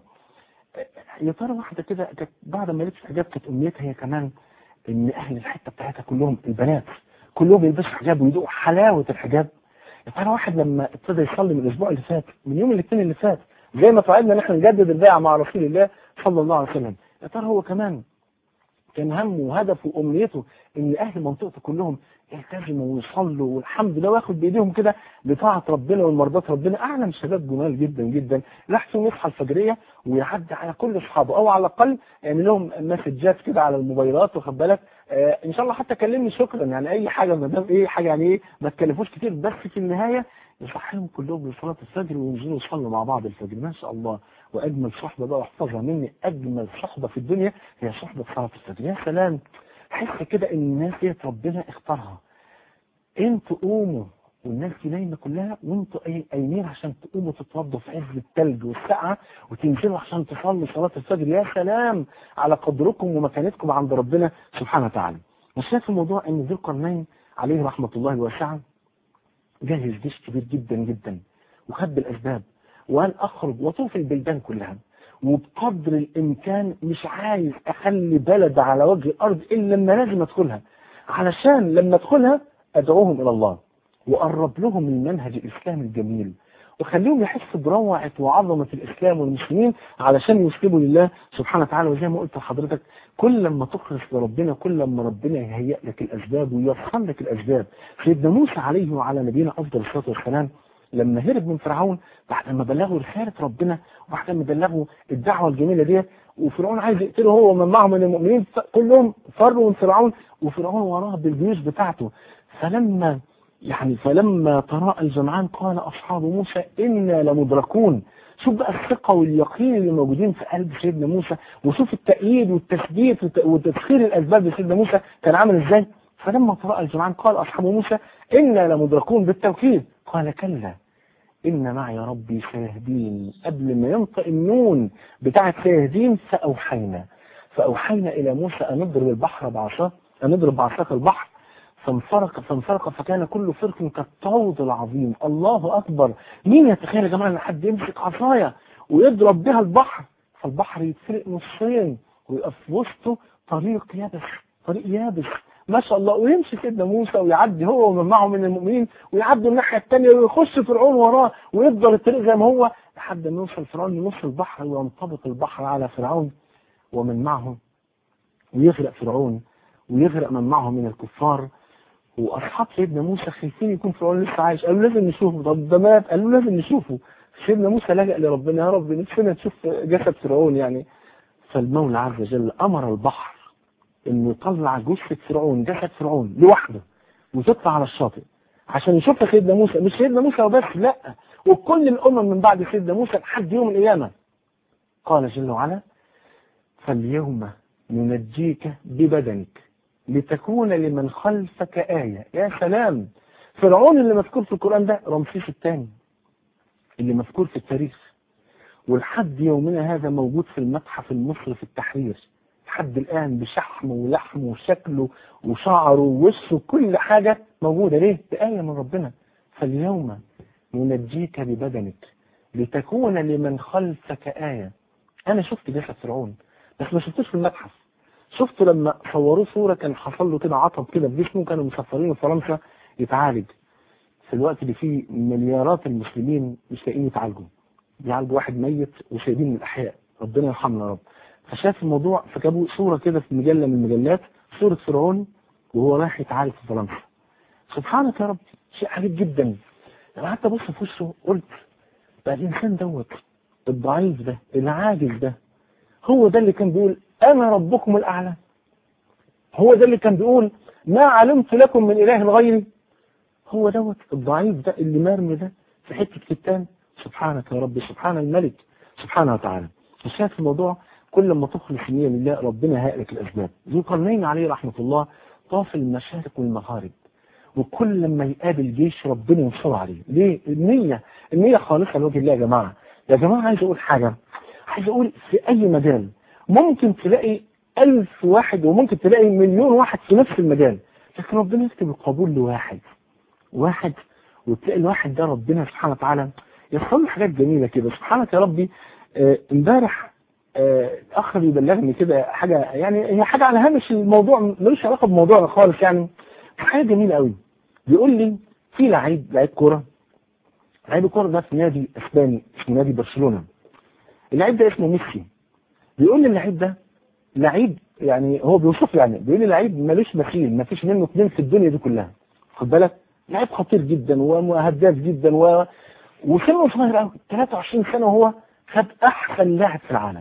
[SPEAKER 1] يا ترى واحده كده كانت بعد ما لبست حجاب كانت امنيتها هي كمان ان اهل الحته بتاعتها كلهم البنات كلهم يلبسوا حجاب ويدوقوا حلاوه الحجاب يا ترى واحد لما ابتدى يصلي من الاسبوع اللي فات من يوم الاثنين اللي فات زي ما توعدنا ان احنا نجدد البيعه مع رسول الله صلى الله عليه وسلم يا ترى هو كمان كان همه وهدفه وامنيته ان اهل منطقته كلهم يلتزموا ويصلوا والحمد لله وياخد بايديهم كده لطاعه ربنا والمرضات ربنا اعلم شباب جمال جدا جدا راح فيهم يصحى الفجريه ويعدي على كل اصحابه او على الاقل يعمل لهم مسجات كده على الموبايلات واخد بالك آه ان شاء الله حتى كلمني شكرا يعني اي حاجه ما دام ايه حاجه يعني ايه ما تكلفوش كتير بس في النهايه يصحيهم كلهم لصلاه الفجر وينزلوا يصلوا مع بعض الفجر ما شاء الله واجمل صحبه بقى واحفظها مني اجمل صحبه في الدنيا هي صحبه صلاه الفجر يا سلام حس كده ان الناس ديت ربنا اختارها انتوا قوموا والناس دي نايمه كلها وانتوا قايمين عشان تقوموا تتوضوا في عز الثلج والسقعه وتنزلوا عشان تصلوا صلاه الفجر يا سلام على قدركم ومكانتكم عند ربنا سبحانه وتعالى وشايف الموضوع ان ذو القرنين عليه رحمه الله الواسعه جهز جيش كبير جدا جدا وخد بالاسباب وقال اخرج واطوف البلدان كلها وبقدر الامكان مش عايز اخلي بلد على وجه الارض الا لما لازم ادخلها علشان لما ادخلها ادعوهم الى الله وقرب لهم من منهج الاسلام الجميل وخليهم يحسوا بروعة وعظمة الإسلام والمسلمين علشان يسلموا لله سبحانه وتعالى وزي ما قلت لحضرتك كل لما تخلص لربنا كل لما ربنا يهيئ لك الأسباب ويفهم لك الأسباب سيدنا موسى عليه وعلى نبينا أفضل الصلاة والسلام لما هرب من فرعون بعد ما بلغوا رسالة ربنا وبعد ما بلغوا الدعوة الجميلة دي وفرعون عايز يقتله هو ومن معه من المؤمنين كلهم فروا من فرعون وفرعون وراه بالجيوش بتاعته فلما يعني فلما تراءى الجمعان قال أصحاب موسى إنا لمدركون شوف بقى الثقة واليقين اللي موجودين في قلب سيدنا موسى وشوف التأييد والتثبيت وتسخير الأسباب لسيدنا موسى كان عامل إزاي فلما تراءى الجمعان قال أصحاب موسى إنا لمدركون بالتوكيد قال كلا إن معي ربي سيهدين قبل ما ينطق النون بتاعت سيهدين فأوحينا فأوحينا إلى موسى أن نضرب البحر بعصاه أن نضرب بعصاك البحر فانفرق فانفرق فكان كل فرق كالطود العظيم الله أكبر مين يتخيل يا جماعة أن حد يمسك عصاية ويضرب بها البحر فالبحر يتفرق نصين ويبقى في وسطه طريق يابس طريق يابس ما شاء الله ويمشي سيدنا موسى ويعدي هو ومن معه من المؤمنين ويعدوا الناحية الثانية ويخش فرعون وراه ويفضل الطريق زي ما هو لحد ما يوصل فرعون لنص البحر وينطبق البحر على فرعون ومن معه ويغرق فرعون ويغرق من معه من الكفار واصحاب سيدنا موسى خايفين يكون فرعون لسه عايش قالوا لازم نشوفه طب ده مات قالوا لازم نشوفه سيدنا موسى لجأ لربنا يا رب نفسنا نشوف جسد فرعون يعني فالمولى عز وجل امر البحر انه يطلع جثة فرعون جسد فرعون لوحده وتطلع على الشاطئ عشان يشوفها سيدنا موسى مش سيدنا موسى وبس لا وكل الامم من بعد سيدنا موسى لحد يوم القيامه قال جل وعلا فاليوم ننجيك ببدنك لتكون لمن خلفك آية يا سلام فرعون اللي مذكور في القرآن ده رمسيس الثاني اللي مذكور في التاريخ ولحد يومنا هذا موجود في المتحف المصري في التحرير لحد الآن بشحمه ولحمه وشكله وشعره ووشه كل حاجة موجودة ليه؟ بآية من ربنا فاليوم ننجيك ببدنك لتكون لمن خلفك آية أنا شفت جسد فرعون بس ما شفتوش في المتحف شفته لما صوروه صورة كان حصل له كده عطب كده في جسمه كانوا مسافرين فرنسا يتعالج في الوقت اللي فيه مليارات المسلمين مش لاقيين يتعالجوا بيعالجوا واحد ميت وسايبين من الأحياء ربنا يرحمنا يا رب فشاف الموضوع فجابوا صورة كده في مجلة من المجلات صورة فرعون وهو رايح يتعالج في فرنسا سبحانك يا رب شيء عجيب جدا لما قعدت ابص في وشه قلت بقى الانسان دوت الضعيف ده العاجز ده هو ده اللي كان بيقول انا ربكم الاعلى هو ده اللي كان بيقول ما علمت لكم من اله غيري هو دوت الضعيف ده اللي مرمي ده في حته كتان سبحانك يا رب سبحان الملك سبحانه وتعالى شايف الموضوع كل ما تخلص النية لله ربنا هيئلك الأسباب ذو قرنين عليه رحمة الله طاف المشارق والمغارب وكل لما يقابل جيش ربنا ينصر عليه ليه النية النية خالصة لوجه الله يا جماعة يا جماعة عايز أقول حاجة عايز أقول في أي مجال ممكن تلاقي ألف واحد وممكن تلاقي مليون واحد في نفس المجال لكن ربنا يكتب القبول لواحد واحد وتلاقي الواحد ده ربنا سبحانه وتعالى يحصل له حاجات جميلة كده سبحانك يا ربي امبارح آه اخ بيبلغني كده حاجة يعني هي حاجة على هامش الموضوع ملوش علاقة بموضوعنا خالص يعني حاجة جميلة قوي بيقول لي في لعيب لعيب كورة لعيب الكورة ده في نادي اسباني اسمه نادي برشلونة اللعيب ده اسمه ميسي بيقول لي اللعيب ده لعيب يعني هو بيوصف يعني بيقول لي لعيب ملوش مثيل ما فيش منه اثنين في الدنيا دي كلها خد بالك لعيب خطير جدا وهداف جدا و... وسنه صغير قوي 23 سنة وهو خد احسن لاعب في العالم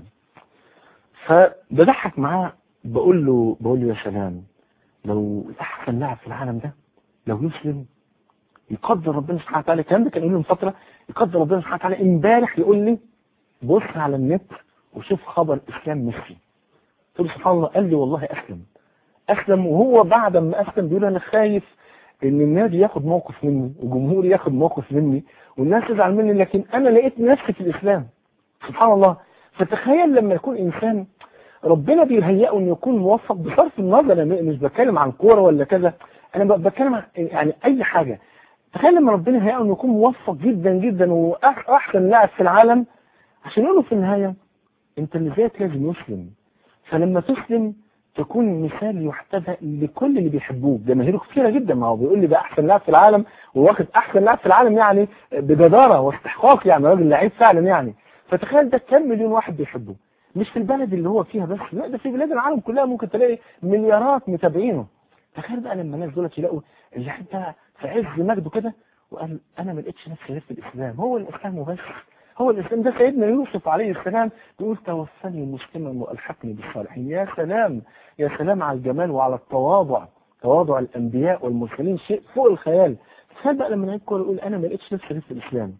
[SPEAKER 1] فبضحك معاه بقول له بقول له يا سلام لو احسن لاعب في العالم ده لو يسلم يقدر ربنا سبحانه وتعالى الكلام ده كان يقول لي من فتره يقدر ربنا سبحانه وتعالى امبارح يقول لي بص على النت وشوف خبر اسلام ميسي قلت له سبحان الله قال لي والله اسلم اسلم وهو بعد ما اسلم بيقول انا خايف ان النادي ياخد موقف مني وجمهوري ياخد موقف مني والناس تزعل مني لكن انا لقيت نفسي في الاسلام سبحان الله فتخيل لما يكون انسان ربنا بيهيئه انه يكون موفق بصرف النظر انا مش بتكلم عن كوره ولا كذا انا بتكلم عن يعني اي حاجه تخيل لما ربنا يهيئه انه يكون موفق جدا جدا واحسن لاعب في العالم عشان يقول له في النهايه انت اللي زيك لازم يسلم فلما تسلم تكون مثال يحتذى لكل اللي بيحبوك جماهيره كثيره جدا ما هو بيقول لي ده احسن لاعب في العالم وواخد احسن لاعب في العالم يعني بجداره واستحقاق يعني راجل لعيب فعلا يعني فتخيل ده كم مليون واحد بيحبه مش في البلد اللي هو فيها بس لا ده في بلاد العالم كلها ممكن تلاقي مليارات متابعينه تخيل بقى لما الناس دول يلاقوا اللعيب ده في عز مجده كده وقال انا ما لقيتش نفسي غير في الاسلام هو الاسلام وبس هو الاسلام ده سيدنا يوسف عليه السلام بيقول توفني مسلما والحقني بالصالحين يا سلام يا سلام على الجمال وعلى التواضع تواضع الانبياء والمرسلين شيء فوق الخيال تخيل بقى لما لعيب كوره يقول انا ما لقيتش نفسي غير في الاسلام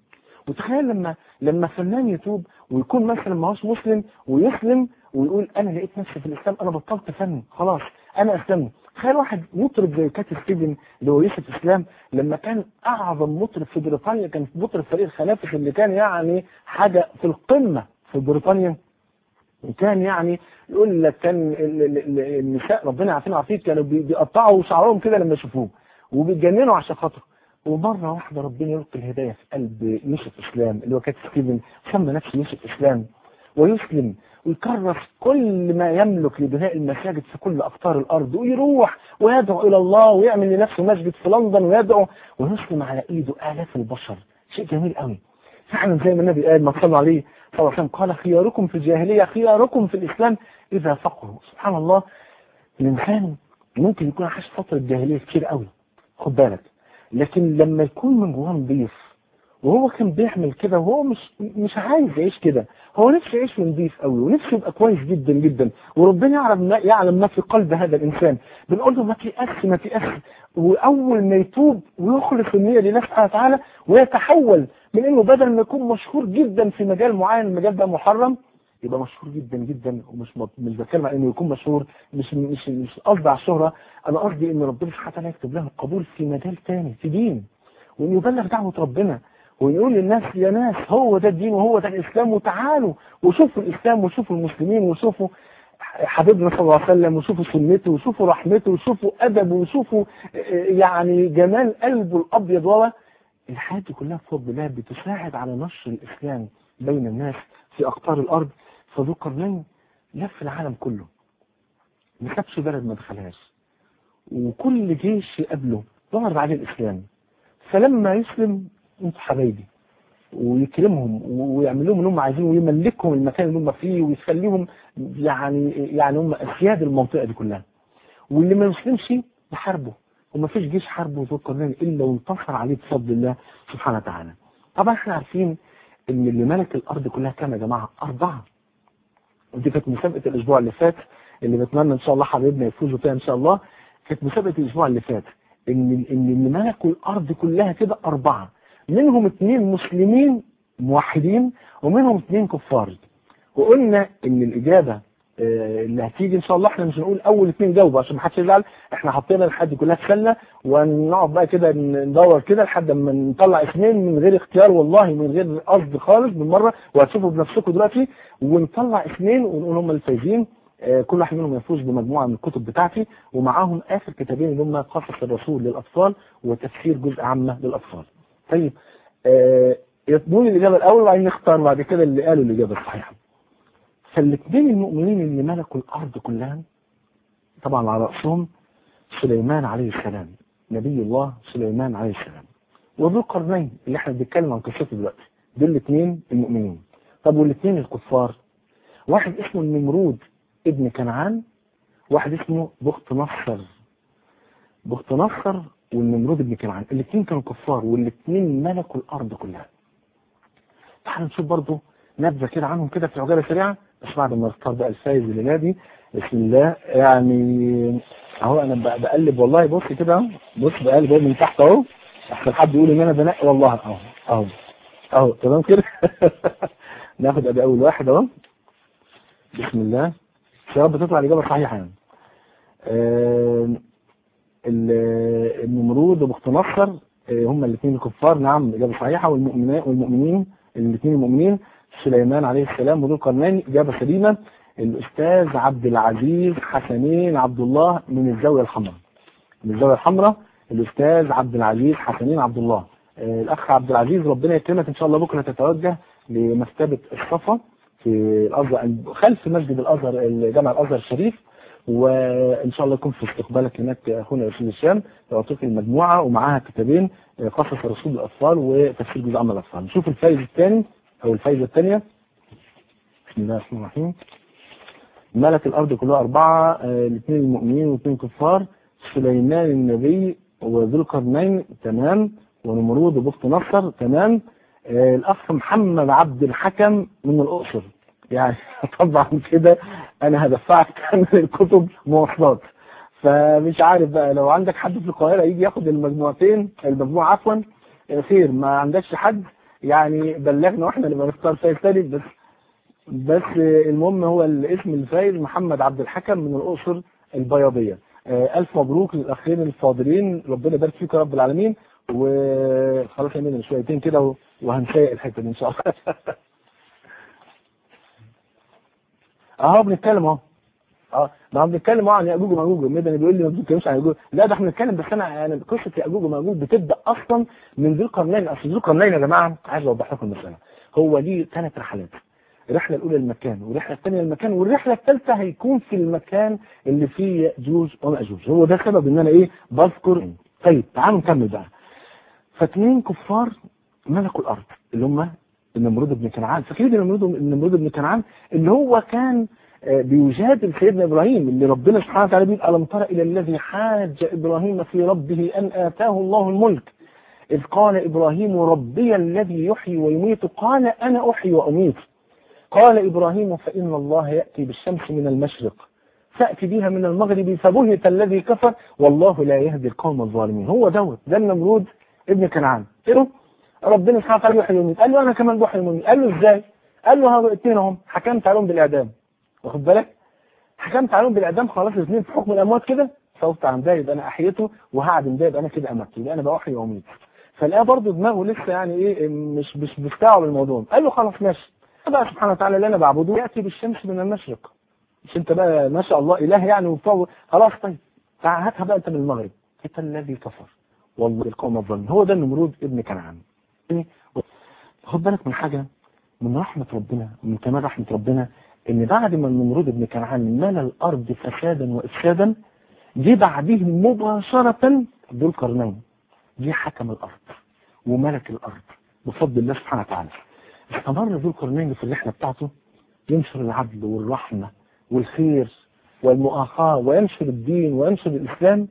[SPEAKER 1] وتخيل لما لما فنان يتوب ويكون مثلا ما هوش مسلم ويسلم ويقول انا لقيت نفسي في الاسلام انا بطلت فن خلاص انا اسلمت تخيل واحد مطرب زي كات ستيفن اللي هو يوسف اسلام لما كان اعظم مطرب في بريطانيا كان مطرب فريق خلافه اللي كان يعني حاجه في القمه في بريطانيا وكان يعني يقول لك كان ال- ال- ال- النساء ربنا يعافينا ويعافيك كانوا بي- بيقطعوا شعرهم كده لما يشوفوه وبيتجننوا عشان خاطره ومره واحده ربنا يلقي الهدايه في قلب يوسف اسلام اللي هو كات ستيفن سمى نفسه يوسف اسلام ويسلم ويكرس كل ما يملك لبناء المساجد في كل اقطار الارض ويروح ويدعو الى الله ويعمل لنفسه مسجد في لندن ويدعو ويسلم على ايده الاف البشر شيء جميل قوي فعلا زي ما النبي قال ما صلى عليه صلى الله عليه وسلم قال خياركم في الجاهليه خياركم في الاسلام اذا فقهوا سبحان الله الانسان ممكن يكون عاش فتره جاهليه كتير قوي خد بالك لكن لما يكون من جواه نضيف وهو كان بيعمل كده وهو مش مش عايز يعيش كده هو نفسه يعيش نضيف قوي ونفسه يبقى كويس جدا جدا وربنا يعلم ما يعلم ما في قلب هذا الانسان بنقول له ما تيأس ما تيأس واول ما يتوب ويخلص النيه لله سبحانه وتعالى ويتحول من انه بدل ما يكون مشهور جدا في مجال معين المجال ده محرم يبقى مشهور جدا جدا ومش مط- مش بتكلم عن انه يكون مشهور مش مش مش قصدي على الشهره انا قصدي ان ربنا سبحانه وتعالى يكتب له القبول في مجال تاني في دين وان يبلغ دعوه ربنا ويقول للناس يا ناس هو ده الدين وهو ده الاسلام وتعالوا وشوفوا الاسلام وشوفوا المسلمين وشوفوا حبيبنا صلى الله عليه وسلم وشوفوا سنته وشوفوا رحمته وشوفوا ادبه وشوفوا آه، يعني جمال قلبه الابيض و الحياه دي كلها بفضل الله بتساعد على نشر الاسلام بين الناس في اقطار الارض فذو قرنين لف العالم كله ما سابش بلد ما دخلهاش وكل جيش يقابله ظهر عليه الاسلام فلما يسلم انتوا حبايبي ويكرمهم ويعمل لهم اللي هم عايزينه ويملكهم المكان اللي هم فيه ويخليهم يعني يعني هم اسياد المنطقه دي كلها واللي ما يسلمش يحاربه وما فيش جيش حاربه ذو القرنين الا وانتصر عليه بفضل الله سبحانه وتعالى طبعا احنا عارفين ان اللي ملك الارض كلها كام يا جماعه اربعه ودي كانت مسابقه الاسبوع اللي فات اللي بتمنى ان شاء الله حبايبنا يفوزوا فيها ان شاء الله كانت مسابقه الاسبوع اللي فات ان ان اللي ملكوا الارض كلها كده اربعه منهم اثنين مسلمين موحدين ومنهم اثنين كفار وقلنا ان الاجابه آه، اللي هتيجي ان شاء الله احنا مش هنقول اول اثنين جاوبوا عشان ما حدش يزعل احنا حطينا الحد كلها في سله ونقعد بقى كده ندور كده لحد ما نطلع اسمين من غير اختيار والله من غير قصد خالص بالمره وهتشوفوا بنفسكم دلوقتي ونطلع اسمين ونقول هم الفايزين آه، كل واحد منهم يفوز بمجموعه من الكتب بتاعتي ومعاهم اخر كتابين اللي هم قصص الرسول للاطفال وتفسير جزء عامه للاطفال. طيب آه، يطلبون الاجابه الاول وبعدين نختار بعد كده اللي قالوا الاجابه الصحيحه. فالاثنين المؤمنين اللي ملكوا الارض كلها طبعا على راسهم سليمان عليه السلام نبي الله سليمان عليه السلام وذو القرنين اللي احنا بنتكلم عن قصته دلوقتي دول الاثنين المؤمنين طب والاثنين الكفار واحد اسمه النمرود ابن كنعان واحد اسمه بخت نصر بخت نصر والنمرود ابن كنعان الاثنين كانوا كفار والاثنين ملكوا الارض كلها تعال نشوف برضه نبذه كده عنهم كده في عجاله سريعه بس بعد ما نختار بقى الفايز اللي نادي بسم الله يعني اهو انا ب- بقلب والله بص كده اهو بص بقلب اهو من تحت اهو احسن حد يقول ان انا بنقي والله اهو اهو اهو تمام كده ناخد ادي اول واحد اهو بسم الله يا رب تطلع الاجابه صحيحه يعني آم، ال- النمرود وبخت نصر آه، هم الاثنين الكفار نعم اجابه صحيحه والمؤمنين والمؤمنين الاثنين المؤمنين سليمان عليه السلام وذو القرنين اجابه سليمه الاستاذ عبد العزيز حسنين عبد الله من الزاويه الحمراء من الزاويه الحمراء الاستاذ عبد العزيز حسنين عبد الله آه، الاخ عبد العزيز ربنا يكرمك ان شاء الله بكره تتوجه لمكتبه الصفا في الازهر خلف مسجد الازهر جامع الازهر الشريف وان شاء الله يكون في استقبالك هناك اخونا استاذ الشام يعطيك المجموعه ومعاها كتابين آه، قصص الرسول للاطفال وتفسير جزء عام الاطفال نشوف الفايز الثاني او الفايزه الثانيه بسم الله الرحمن الرحيم ملك الارض كلها اربعه آه، الاثنين المؤمنين والاثنين كفار سليمان النبي وذو القرنين تمام ونمرود وبخت نصر تمام آه، الاخ محمد عبد الحكم من الاقصر يعني طبعا كده انا هدفعك من الكتب مواصلات فمش عارف بقى لو عندك حد في القاهره يجي ياخد المجموعتين المجموعه عفوا آه، خير ما عندكش حد يعني بلغنا واحنا اللي بنختار فايز تاني بس بس المهم هو الاسم الفايز محمد عبد الحكم من الاقصر البياضيه آه، الف مبروك للاخين الفاضلين ربنا يبارك فيك يا رب العالمين وخلاص يا شويتين كده و- وهنسيق الحته دي ان شاء الله اهو بنتكلم اهو اه ما هو بنتكلم عن ياجوج وماجوج المدني بيقول لي ما بتتكلمش عن ياجوج لا ده احنا بنتكلم بس انا يعني قصه ياجوج وماجوج بتبدا اصلا من ذي القرنين اصل ذي القرنين يا جماعه عايز اوضح لكم المساله هو ليه ثلاث رحلات الرحله الاولى المكان والرحله الثانيه المكان والرحله الثالثه هيكون في المكان اللي فيه ياجوج وماجوج هو ده سبب ان انا ايه بذكر طيب تعالوا نكمل بقى فاثنين كفار ملكوا الارض اللي هم النمرود بن كنعان فاكرين النمرود النمرود بن كنعان اللي هو كان آه، بيجادل سيدنا ابراهيم اللي ربنا سبحانه وتعالى بيقول الم تر الى الذي حاج ابراهيم في ربه ان اتاه الله الملك اذ قال ابراهيم ربي الذي يحيي ويميت قال انا احيي واميت قال ابراهيم فان الله ياتي بالشمس من المشرق تأتي بها من المغرب فبهت الذي كفر والله لا يهدي القوم الظالمين هو دوت ده النمرود ابن كنعان قالوا ربنا سبحانه وتعالى يحيي ويميت قال له انا كمان بحيي ويميت قال له ازاي قال له هذول الاثنين اهم حكمت عليهم بالاعدام واخد بالك حكمت عليهم بالاعدام خلاص الاثنين في حكم الاموات كده صوت عن ده يبقى انا احيته وهعدم ده يبقى انا كده امت يبقى انا بحيي واميت فلقاه برضه دماغه لسه يعني ايه مش مش مستوعب الموضوع قال له خلاص ماشي بقى سبحانه وتعالى اللي انا بعبده ياتي بالشمس من المشرق مش انت بقى ما شاء الله اله يعني وبتاع خلاص طيب تعال هاتها بقى انت من المغرب انت الذي كفر والله القوم الظالمين هو ده النمرود ابن كنعان إيه؟ خد بالك من حاجه من رحمه ربنا من كمال رحمه ربنا ان بعد ما النمرود ابن كنعان ملا الارض فسادا وافسادا جه بعديه مباشره ذو القرنين جه حكم الارض وملك الارض بفضل الله سبحانه وتعالى استمر ذو القرنين في الرحله بتاعته ينشر العدل والرحمه والخير والمؤاخاة وينشر الدين وينشر الإسلام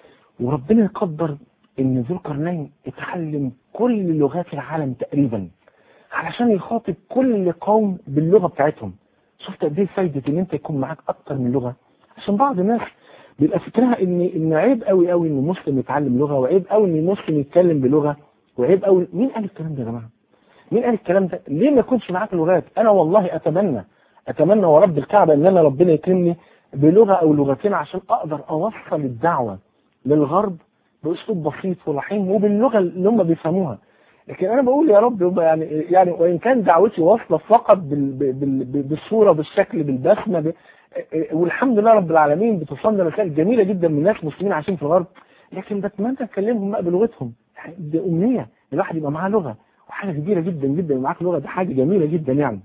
[SPEAKER 1] وربنا يقدر إن ذو القرنين اتعلم كل لغات العالم تقريبا علشان يخاطب كل قوم باللغة بتاعتهم شفت قد ايه فايدة إن أنت يكون معاك أكتر من لغة عشان بعض الناس بيبقى فكرها إن إن عيب قوي قوي إن مسلم يتعلم لغة وعيب قوي إن مسلم يتكلم بلغة وعيب قوي مين قال الكلام ده يا جماعة؟ مين قال الكلام ده؟ ليه ما يكونش معاك لغات؟ أنا والله أتمنى اتمنى ورب الكعبة ان انا ربنا يكرمني بلغة او لغتين عشان اقدر اوصل الدعوة للغرب باسلوب بسيط ورحيم وباللغة اللي هم بيفهموها لكن انا بقول يا رب يبقى يعني يعني وان كان دعوتي واصله فقط بال بال بال بالصوره بالشكل بالبسمه ب... والحمد لله رب العالمين بتوصلنا رسائل جميله جدا من ناس مسلمين عايشين في الغرب لكن بتمنى اكلمهم بقى بلغتهم يعني دي امنيه الواحد يبقى معاه لغه وحاجه كبيره جدا جدا معاك لغه دي حاجه جميله جدا يعني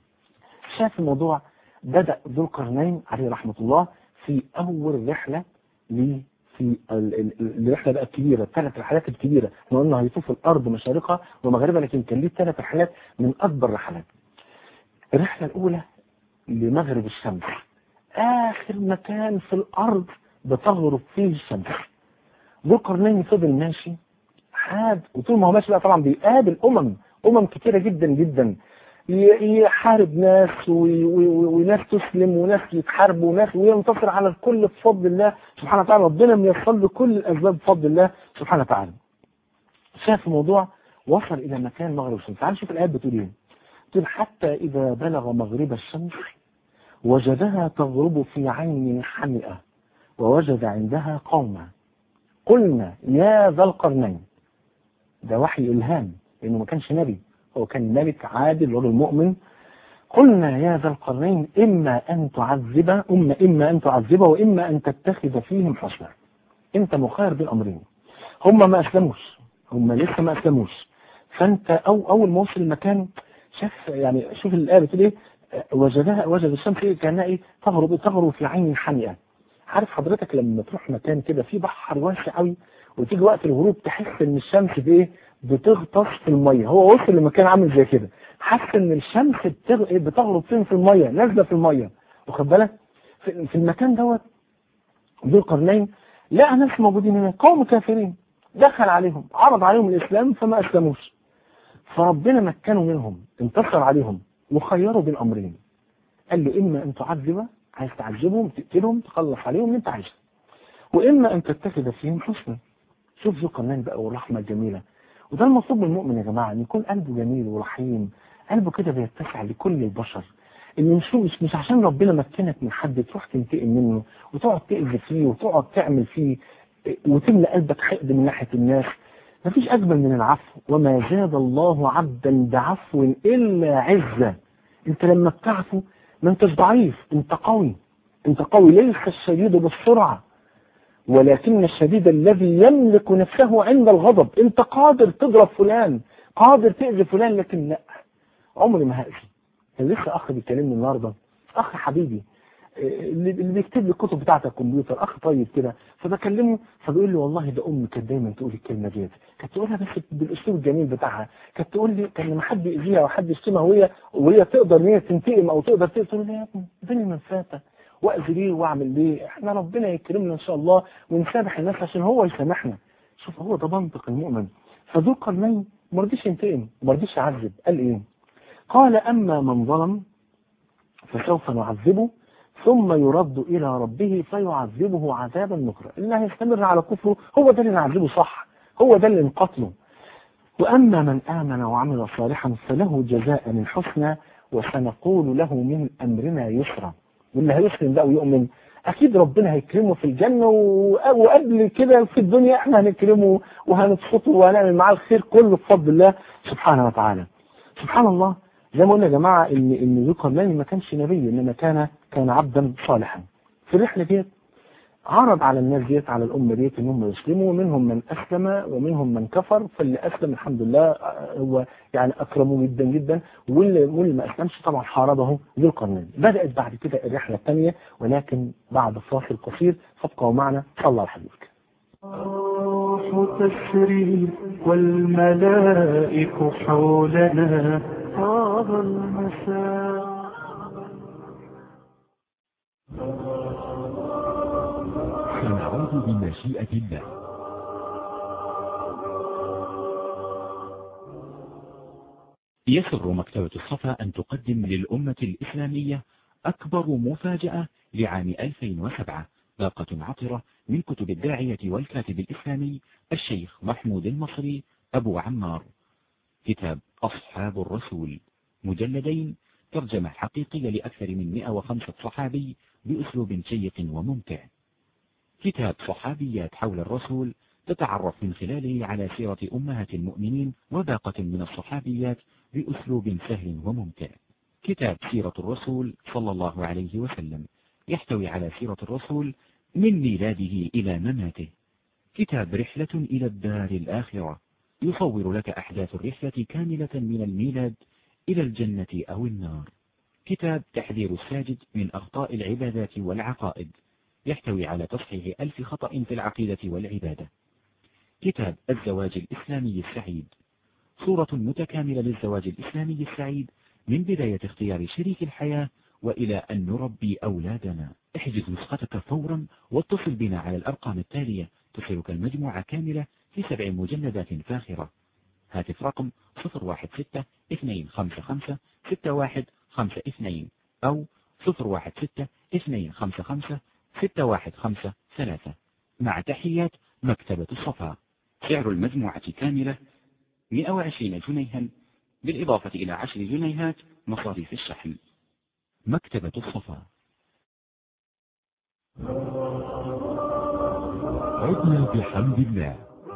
[SPEAKER 1] شاف الموضوع بدأ ذو القرنين عليه رحمة الله في أول رحلة ليه في ال- ال- الرحلة بقى الكبيرة الثلاث رحلات الكبيرة احنا قلنا هيطوف الأرض مشارقها ومغربها لكن كان ليه ثلاث رحلات من أكبر الرحلات الرحلة الأولى لمغرب الشمس آخر مكان في الأرض بتغرب فيه الشمس ذو القرنين فضل ماشي حاد وطول ما هو ماشي بقى طبعا بيقابل أمم أمم كتيرة جدا جدا ي- يحارب ناس وي- وي- وي- وناس تسلم وناس يتحاربوا وناس وينتصر على الكل بفضل الله سبحانه وتعالى ربنا ميسر له كل الاسباب بفضل الله سبحانه وتعالى شاف الموضوع وصل الى مكان مغرب الشمس تعال شوف الايات بتقول ايه تقول حتى اذا بلغ مغرب الشمس وجدها تغرب في عين حمئة ووجد عندها قوما قلنا يا ذا القرنين ده وحي إلهام لأنه ما كانش نبي هو كان ملك عادل رجل مؤمن قلنا يا ذا القرنين إما أن تعذب إما, إما أن تعذب وإما أن تتخذ فيهم حسنا أنت مخير بين أمرين هم ما أسلموش هم لسه ما أسلموش فأنت أو أول ما وصل المكان شاف يعني شوف الآية بتقول إيه وجدها وجد الشمس إيه كأنها إيه تغرب تغرب في عين حمئة عارف حضرتك لما تروح مكان كده فيه بحر واسع قوي وتيجي وقت الغروب تحس ان الشمس بايه بتغطس في الميه هو وصل لمكان عامل زي كده حس ان الشمس بتغ... إيه بتغرب فين في الميه نازله في الميه واخد بالك في في المكان دوت ذو القرنين لقى ناس موجودين هناك قوم كافرين دخل عليهم عرض عليهم الاسلام فما اسلموش فربنا مكنوا منهم انتصر عليهم وخيروا بين امرين قال له اما ان تعذب عايز تعذبهم تقتلهم تخلص عليهم اللي انت عايزه واما ان تتخذ فيهم حسنا شوف ذو القرنين بقى والرحمه الجميله وده المطلوب من المؤمن يا جماعة ان يكون قلبه جميل ورحيم قلبه كده بيتسع لكل البشر ان مش مش مش عشان ربنا مكنك من حد تروح تنتقم منه وتقعد تأذي فيه وتقعد تعمل فيه وتملى قلبك حقد من ناحية الناس مفيش أجمل من العفو وما زاد الله عبدا بعفو إلا عزة انت لما بتعفو ما انتش ضعيف انت قوي انت قوي ليس الشديد بالسرعة ولكن الشديد الذي يملك نفسه عند الغضب انت قادر تضرب فلان قادر تأذي فلان لكن لا عمري ما هأذي كان لسه اخ بيكلمني النهارده اخ حبيبي اللي بيكتب لي الكتب بتاعت الكمبيوتر اخ طيب كده فبكلمه فبيقول لي والله ده امي كانت دايما تقول الكلمه ديت كانت تقولها بس بالاسلوب الجميل بتاعها كانت تقول لي كان لما حد يأذيها او حد يشتمها وهي وهي تقدر ان هي تنتقم او تقدر تقتل لي يا ابني اديني من فاتة واذي ليه واعمل ليه احنا ربنا يكرمنا ان شاء الله ونسامح الناس عشان هو يسامحنا شوف هو ده منطق المؤمن فذو قرنين ما رضيش ينتقم ما رضيش يعذب قال ايه قال اما من ظلم فسوف نعذبه ثم يرد إلى ربه فيعذبه عذابا نكرا اللي هيستمر على كفره هو ده اللي نعذبه صح هو ده اللي نقتله وأما من آمن وعمل صالحا فله جزاء الحسنى وسنقول له من أمرنا يسرا واللي هيسلم بقى ويؤمن أكيد ربنا هيكرمه في الجنة وقبل كده في الدنيا احنا هنكرمه وهنبسطه وهنعمل معاه الخير كله بفضل الله سبحانه وتعالى سبحان الله زي ما قلنا يا جماعة ان ان ذو قرنين ما كانش نبي انما كان كان عبدا صالحا في الرحلة ديت عرض على الناس ديت على الأمة ديت ان هم يسلموا ومنهم من أسلم ومنهم من كفر فاللي أسلم الحمد لله هو يعني أكرمه جدا جدا واللي, واللي ما أسلمش طبعا حاربه ذو القرنين بدأت بعد كده الرحلة الثانية ولكن بعد فاصل قصير فابقوا معنا صلى الله على حبيبك
[SPEAKER 2] الروح تسري والملائك حولنا طاب المساء
[SPEAKER 3] سنعود بمشيئة الله يسر مكتبة الصفا أن تقدم للأمة الإسلامية أكبر مفاجأة لعام 2007 باقة عطرة من كتب الداعية والكاتب الإسلامي الشيخ محمود المصري أبو عمار كتاب أصحاب الرسول مجلدين ترجمة حقيقية لأكثر من 105 صحابي بأسلوب شيق وممتع كتاب صحابيات حول الرسول تتعرف من خلاله على سيرة أمهات المؤمنين وباقة من الصحابيات بأسلوب سهل وممتع كتاب سيرة الرسول صلى الله عليه وسلم يحتوي على سيرة الرسول من ميلاده إلى مماته كتاب رحلة إلى الدار الآخرة يصور لك أحداث الرحلة كاملة من الميلاد إلى الجنة أو النار كتاب تحذير الساجد من أخطاء العبادات والعقائد يحتوي على تصحيح ألف خطأ في العقيدة والعبادة كتاب الزواج الإسلامي السعيد صورة متكاملة للزواج الإسلامي السعيد من بداية اختيار شريك الحياة وإلى أن نربي أولادنا احجز نسختك فورا واتصل بنا على الأرقام التالية تصلك المجموعة كاملة في سبع مجلدات فاخرة هاتف رقم 016 255 6152 أو 016 255 6153 مع تحيات مكتبة الصفا سعر المجموعة كاملة 120 جنيها بالإضافة إلى 10 جنيهات مصاريف الشحن مكتبة الصفا عدنا بحمد الله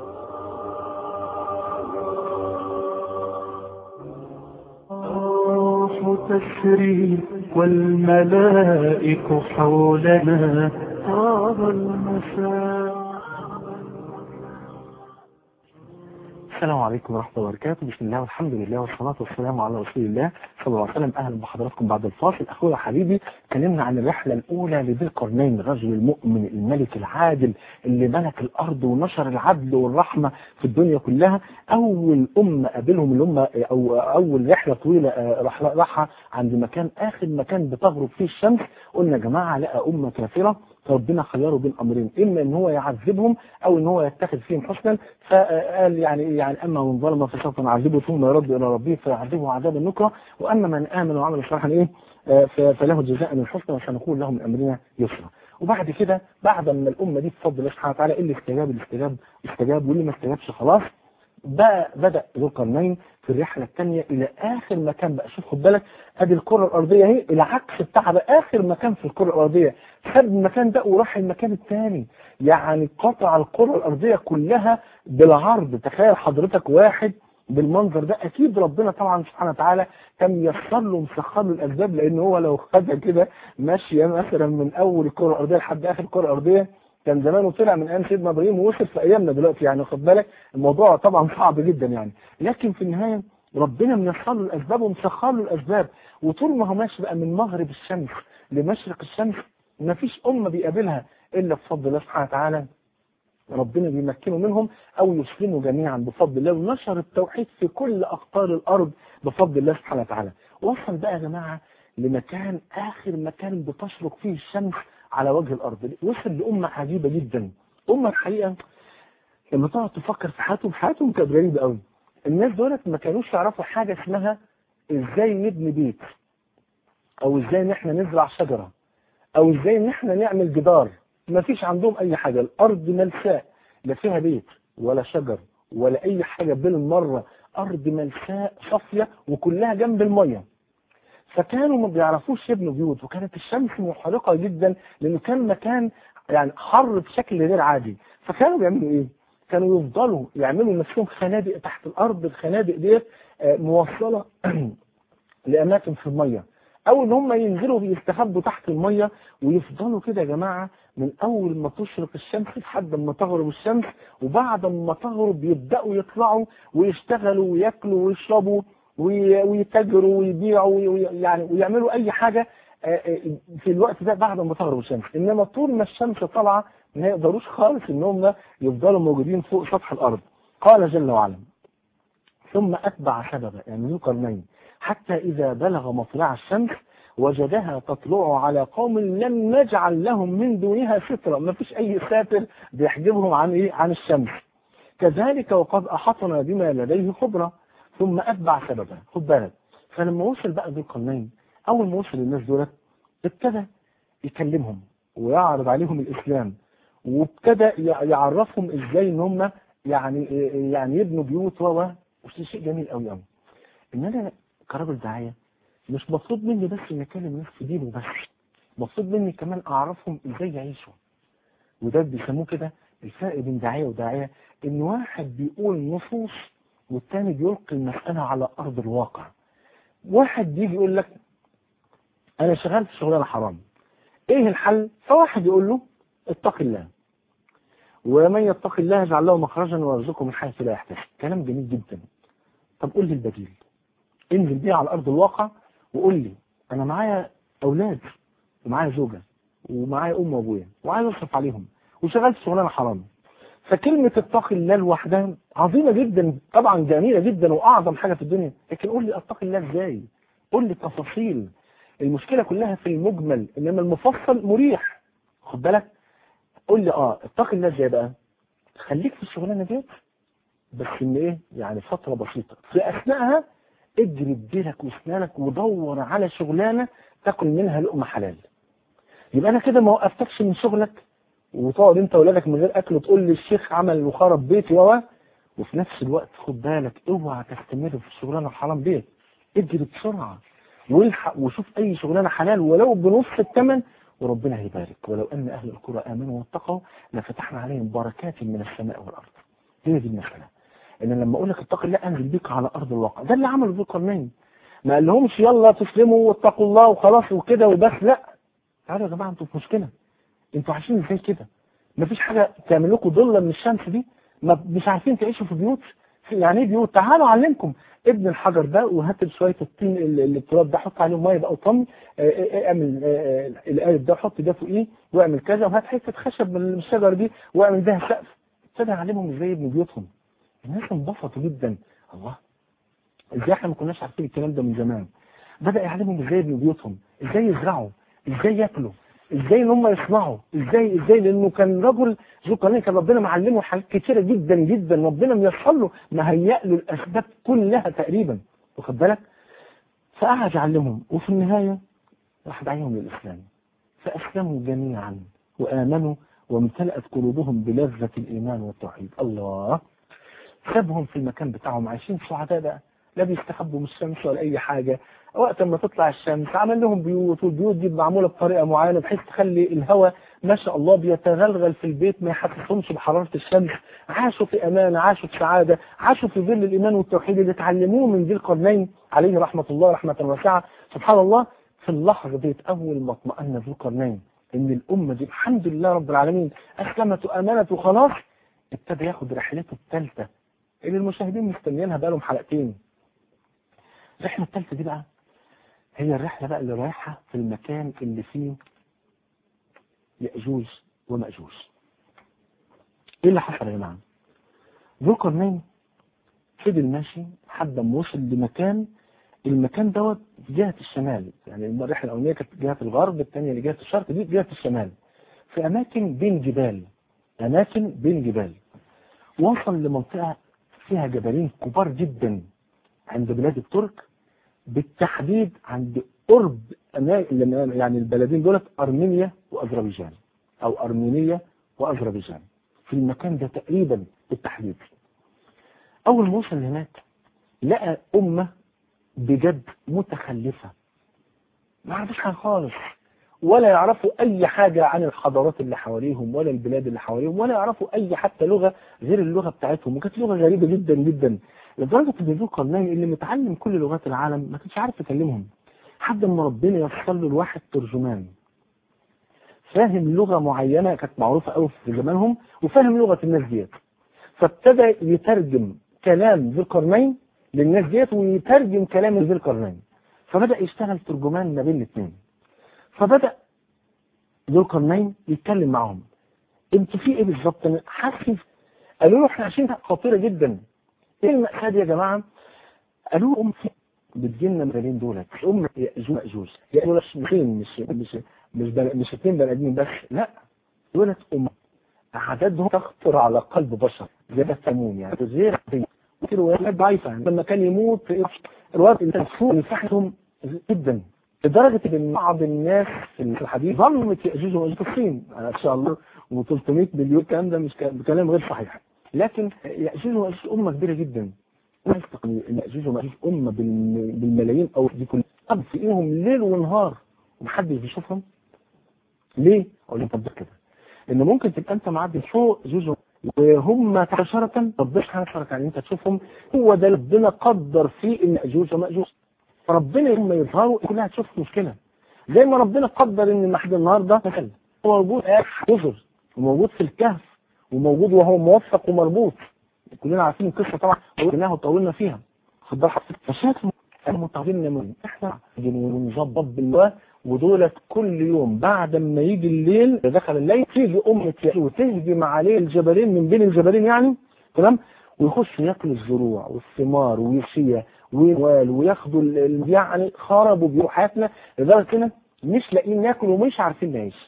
[SPEAKER 2] الروح تسري والملائك حولنا طاب المساء
[SPEAKER 1] السلام عليكم ورحمة الله وبركاته بسم الله والحمد لله والصلاة والسلام على رسول الله صلى الله عليه وسلم أهلا بحضراتكم بعد الفاصل أخويا حبيبي اتكلمنا عن الرحلة الأولى لذي القرنين الرجل المؤمن الملك العادل اللي ملك الأرض ونشر العدل والرحمة في الدنيا كلها أول أمة قابلهم اللي هم أو أول رحلة طويلة راحها عند مكان آخر مكان بتغرب فيه الشمس قلنا يا جماعة لقى أمة كافرة ربنا خيره بين امرين اما ان هو يعذبهم او ان هو يتخذ فيهم حسنا فقال يعني يعني اما من ظلم فسوف نعذبه ثم يرد الى ربه فيعذبه عذابا نكرا واما من امن وعمل صالحا ايه فله جزاء من الحسنى وسنقول له من امرنا يسرا وبعد كده بعد ما الامه دي بفضل الله سبحانه وتعالى اللي استجاب الاستجاب استجاب واللي ما استجابش خلاص بقى بدأ ذو القرنين في الرحلة الثانية إلى آخر مكان بقى شوف خد بالك أدي الكرة الأرضية اهي العكس بتاعها بقى آخر مكان في الكرة الأرضية ساب المكان ده وراح المكان الثاني يعني قطع الكرة الأرضية كلها بالعرض تخيل حضرتك واحد بالمنظر ده أكيد ربنا طبعا سبحانه وتعالى كان ميسر له مسخر له الأسباب لأن هو لو خدها كده ماشية مثلا من أول الكرة الأرضية لحد آخر الكرة الأرضية كان زمانه طلع من ايام سيدنا ابراهيم ووصل في ايامنا دلوقتي يعني خد بالك الموضوع طبعا صعب جدا يعني لكن في النهايه ربنا ميسر له الاسباب ومسخر له الاسباب وطول ما هو ماشي بقى من مغرب الشمس لمشرق الشمس ما فيش امه بيقابلها الا بفضل الله سبحانه وتعالى ربنا بيمكنه منهم او يسلموا جميعا بفضل الله ونشر التوحيد في كل اقطار الارض بفضل الله سبحانه وتعالى وصل بقى يا جماعه لمكان اخر مكان بتشرق فيه الشمس على وجه الارض وصل لامه عجيبه جدا امه الحقيقه لما تقعد تفكر في حياتهم حياتهم كانت غريبه قوي الناس دولت ما كانوش يعرفوا حاجه اسمها ازاي نبني بيت او ازاي ان احنا نزرع شجره او ازاي ان احنا نعمل جدار ما فيش عندهم اي حاجه الارض ملساء لا فيها بيت ولا شجر ولا اي حاجه بالمره ارض ملساء صافيه وكلها جنب الميه فكانوا ما بيعرفوش يبنوا بيوت وكانت الشمس محرقه جدا لانه كان مكان يعني حر بشكل غير عادي فكانوا بيعملوا ايه؟ كانوا يفضلوا يعملوا لنفسهم خنادق تحت الارض الخنادق ديت موصله لاماكن في الميه او ان هم ينزلوا يستخبوا تحت الميه ويفضلوا كده يا جماعه من اول ما تشرق الشمس لحد ما تغرب الشمس وبعد ما تغرب يبداوا يطلعوا ويشتغلوا وياكلوا ويشربوا ويتاجروا ويبيعوا يعني ويعملوا اي حاجه في الوقت ده بعد ما تغرب الشمس انما طول ما الشمس طالعه ما يقدروش خالص انهم يفضلوا موجودين فوق سطح الارض قال جل وعلا ثم اتبع سببا يعني ذو قرنين حتى اذا بلغ مطلع الشمس وجدها تطلع على قوم لم نجعل لهم من دونها سترا ما فيش اي ساتر بيحجبهم عن ايه عن الشمس كذلك وقد احطنا بما لديه خبره ثم أتبع سببا خد بالك فلما وصل بقى ذو القرنين أول ما وصل الناس دولت ابتدى يكلمهم ويعرض عليهم الإسلام وابتدى يعرفهم إزاي إن هم يعني يعني يبنوا بيوت و شيء جميل قوي قوي إن أنا كراجل داعية مش مطلوب مني بس إن أكلم الناس في دينه بس مطلوب مني كمان أعرفهم إزاي يعيشوا وده بيسموه كده الفرق بين داعية وداعية إن واحد بيقول نصوص والتاني بيلقي المسألة على أرض الواقع واحد بيجي يقول لك أنا شغال في شغلانة حرام إيه الحل؟ فواحد يقول له اتق الله ومن يتق الله يجعل له مخرجا ويرزقه من حيث لا يحتسب كلام جميل جدا طب قول لي البديل انزل بيه على أرض الواقع وقول لي أنا معايا أولاد ومعايا زوجة ومعايا أم وأبويا وعايز أصرف عليهم وشغال في شغلانة حرام فكلمة اتقي الله لوحدها عظيمة جدا طبعا جميلة جدا وأعظم حاجة في الدنيا لكن قول لي اتقي الله ازاي قول لي التفاصيل المشكلة كلها في المجمل إنما المفصل مريح خد بالك قول لي اه اتقي الله ازاي بقى خليك في الشغلانة ديت بس ان ايه يعني فترة بسيطة في اثناءها اجري بديلك واسنانك ودور على شغلانة تاكل منها لقمة حلال يبقى انا كده ما وقفتكش من شغلك وتقعد انت واولادك من غير اكل وتقول لي الشيخ عمل وخرب بيتي و وفي نفس الوقت خد بالك اوعى تستمر في الشغلانه الحرام ديت اجري بسرعه والحق وشوف اي شغلانه حلال ولو بنص الثمن وربنا هيبارك ولو ان اهل القرى امنوا واتقوا لفتحنا عليهم بركات من السماء والارض هي دي المساله ان لما اقول لك اتق الله انزل بيك على ارض الواقع ده اللي عمله ذو القرنين ما قال لهمش يلا تسلموا واتقوا الله وخلاص وكده وبس لا تعالوا يا جماعه انتوا في مشكله انتوا عايشين ازاي كده مفيش حاجه تعمل لكم ضله من الشمس دي ما مش عارفين تعيشوا في بيوت يعني ايه بيوت تعالوا اعلمكم ابن الحجر ده وهات شويه الطين التراب ده حط عليهم ميه بقى وطمي اعمل القالب ده حط ده فوقيه واعمل كذا وهات حته خشب من الشجر دي واعمل بيها سقف ابتدى يعلمهم ازاي يبنوا بيوتهم الناس انبسطوا جدا الله ازاي احنا ما كناش عارفين الكلام ده من زمان بدا يعلمهم ازاي يبنوا بيوتهم ازاي يزرعوا ازاي ياكلوا ازاي ان هم يصنعوا ازاي ازاي لانه كان رجل ذو قرنين كان ربنا معلمه حاجات كتيره جدا جدا ربنا ميسر له مهيأ له الاسباب كلها تقريبا واخد بالك فقعد يعلمهم وفي النهايه راح دعيهم للاسلام فاسلموا جميعا وامنوا وامتلأت قلوبهم بلذة الايمان والتوحيد الله سابهم في المكان بتاعهم عايشين سعداء بقى لا بيستخبوا من الشمس ولا اي حاجه وقت ما تطلع الشمس عمل لهم بيوت والبيوت دي معموله بطريقه معينه بحيث تخلي الهواء ما شاء الله بيتغلغل في البيت ما يحسسهمش بحراره الشمس عاشوا في امان عاشوا في سعاده عاشوا في ظل الايمان والتوحيد اللي اتعلموه من ذي القرنين عليه رحمه الله رحمه واسعه سبحان الله في اللحظه ديت اول ما اطمأن ذو القرنين ان الامه دي الحمد لله رب العالمين اسلمت وامنت وخلاص ابتدى ياخد رحلته الثالثه اللي المشاهدين مستنيينها بقالهم حلقتين الرحله الثالثه دي بقى هي الرحله بقى اللي رايحه في المكان اللي فيه ياجوج وماجوج ايه اللي حصل يا جماعه ذو القرنين فضل ماشي لحد ما وصل لمكان المكان دوت جهة الشمال يعني الرحلة الأولانية كانت جهة الغرب الثانية لجهة الشرق دي جهة الشمال في أماكن بين جبال أماكن بين جبال وصل لمنطقة فيها جبلين كبار جدا عند بلاد الترك بالتحديد عند قرب يعني البلدين دولت أرمينيا وأذربيجان أو أرمينيا وأذربيجان في المكان ده تقريبا بالتحديد أول ما وصل هناك لقى أمة بجد متخلفة ما عرفوش حاجة خالص ولا يعرفوا أي حاجة عن الحضارات اللي حواليهم ولا البلاد اللي حواليهم ولا يعرفوا أي حتى لغة غير اللغة بتاعتهم وكانت لغة غريبة جدا جدا لدرجة إن ذو القرنين اللي متعلم كل لغات العالم ما كانش عارف يكلمهم حد ما ربنا يوصل له الواحد ترجمان فاهم لغة معينة كانت معروفة قوي في زمانهم وفاهم لغة الناس ديت فابتدى يترجم كلام ذو القرنين للناس ديت ويترجم كلام ذي القرنين فبدأ يشتغل ترجمان ما بين الاثنين فبدأ ذو القرنين يتكلم معاهم انتوا في ايه بالظبط انا حاسس قالوا له احنا عايشين خطيره جدا ايه المأساة دي يا جماعه قالوا له ام بتجينا المثالين دولت ام يأجوج مأجوج يأجوج مش مش مش مش مش اثنين بني ادمين بس لا دولت ام عددهم تخطر على قلب بشر زي ده الثمون يعني غير في روايات ضعيفة يعني لما كان يموت في الوقت اللي تنفوه مساحتهم جدا لدرجة ان بعض الناس في الحديث ظلمت يأجوج ومأجوج في الصين ان شاء الله و300 مليون الكلام ده مش كلام غير صحيح لكن يأجوج ومأجوج أمة كبيرة جدا يأجوج ومأجوج أمة بالملايين أو دي كل أب في إيهم ليل ونهار ومحدش بيشوفهم ليه؟ أقول لهم طب كده إن ممكن تبقى أنت معدي فوق جوج وهم مباشرة ربنا سبحانه وتعالى يعني انت تشوفهم هو ده ربنا قدر فيه ان اجوج وماجوج فربنا لما يظهروا كلها تشوف مشكلة زي ما ربنا قدر ان المحد النهارده مثلا هو موجود جزر وموجود في الكهف وموجود وهو موثق ومربوط كلنا عارفين القصة طبعا قلناها وطولنا فيها خد بالك فشاف المتعبين من احنا ونظبط بالله ودولت كل يوم بعد ما يجي الليل دخل الليل تيجي أمة وتهجم عليه الجبلين من بين الجبلين يعني تمام ويخش ياكل الزروع والثمار ويشيا ويوال وياخدوا يعني خربوا بيوت حياتنا لدرجة كده مش لاقيين ناكل ومش عارفين نعيش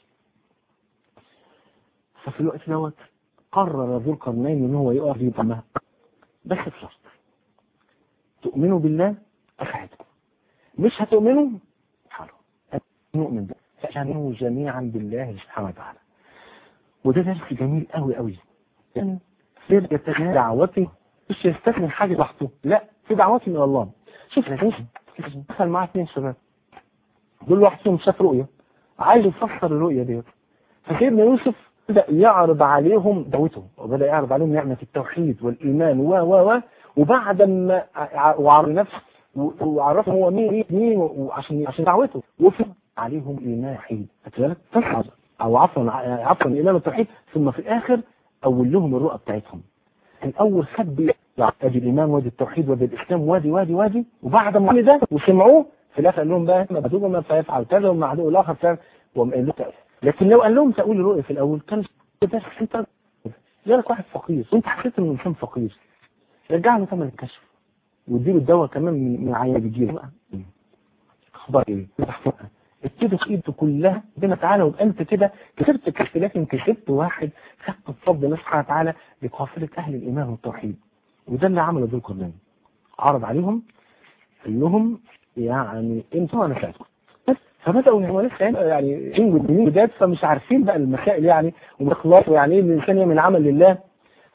[SPEAKER 1] ففي الوقت دوت قرر ذو القرنين ان هو يقف يطمها بس بشرط تؤمنوا بالله أساعدكم مش هتؤمنوا حاله نؤمن به فآمنوا جميعا بالله سبحانه وتعالى وده درس جميل قوي قوي يعني في دعوتي مش يستثمر حاجة لوحده لا في دعوتي من الله شوف دخل معاه اثنين شباب دول واحد فيهم شاف رؤية عايز يفسر الرؤية ديت فسيدنا يوسف بدأ يعرض عليهم دعوته وبدأ يعرض عليهم نعمة التوحيد والإيمان و و و وبعد ما وعرض نفسه وعرفهم هو مين مين وعشان عشان دعوته وفي عليهم ايمان وحيد بالك تصعد او عفوا عفوا الايمان والتوحيد ثم في الاخر اول لهم الرؤى بتاعتهم الاول خد بي ادي الايمان وادي التوحيد وادي الاسلام وادي وادي وادي وبعد ما ده وسمعوه في الاخر قال لهم بقى ما بدوه ما فيفعل كذا وما عدو الاخر فعل لكن لو قال لهم تقول الرؤيا في الاول كان ده انت جالك واحد فقير وانت حسيت انه انسان فقير رجع له ثمن الكشف واديله الدواء كمان من من عيان بيجيله اخبار ايه ابتدوا في ايده كلها ربنا تعالى ويبقى انت كده كسبت كسب لكن كسبت واحد خدت بفضل الله سبحانه وتعالى لقافله اهل الايمان والتوحيد وده اللي عمله ذو القرنين عرض عليهم قال لهم يعني انتوا انا ساعدكم فبداوا هم لسه يعني ينجوا جداد فمش عارفين بقى المسائل يعني ومخلاص يعني ايه الانسان يعمل عمل لله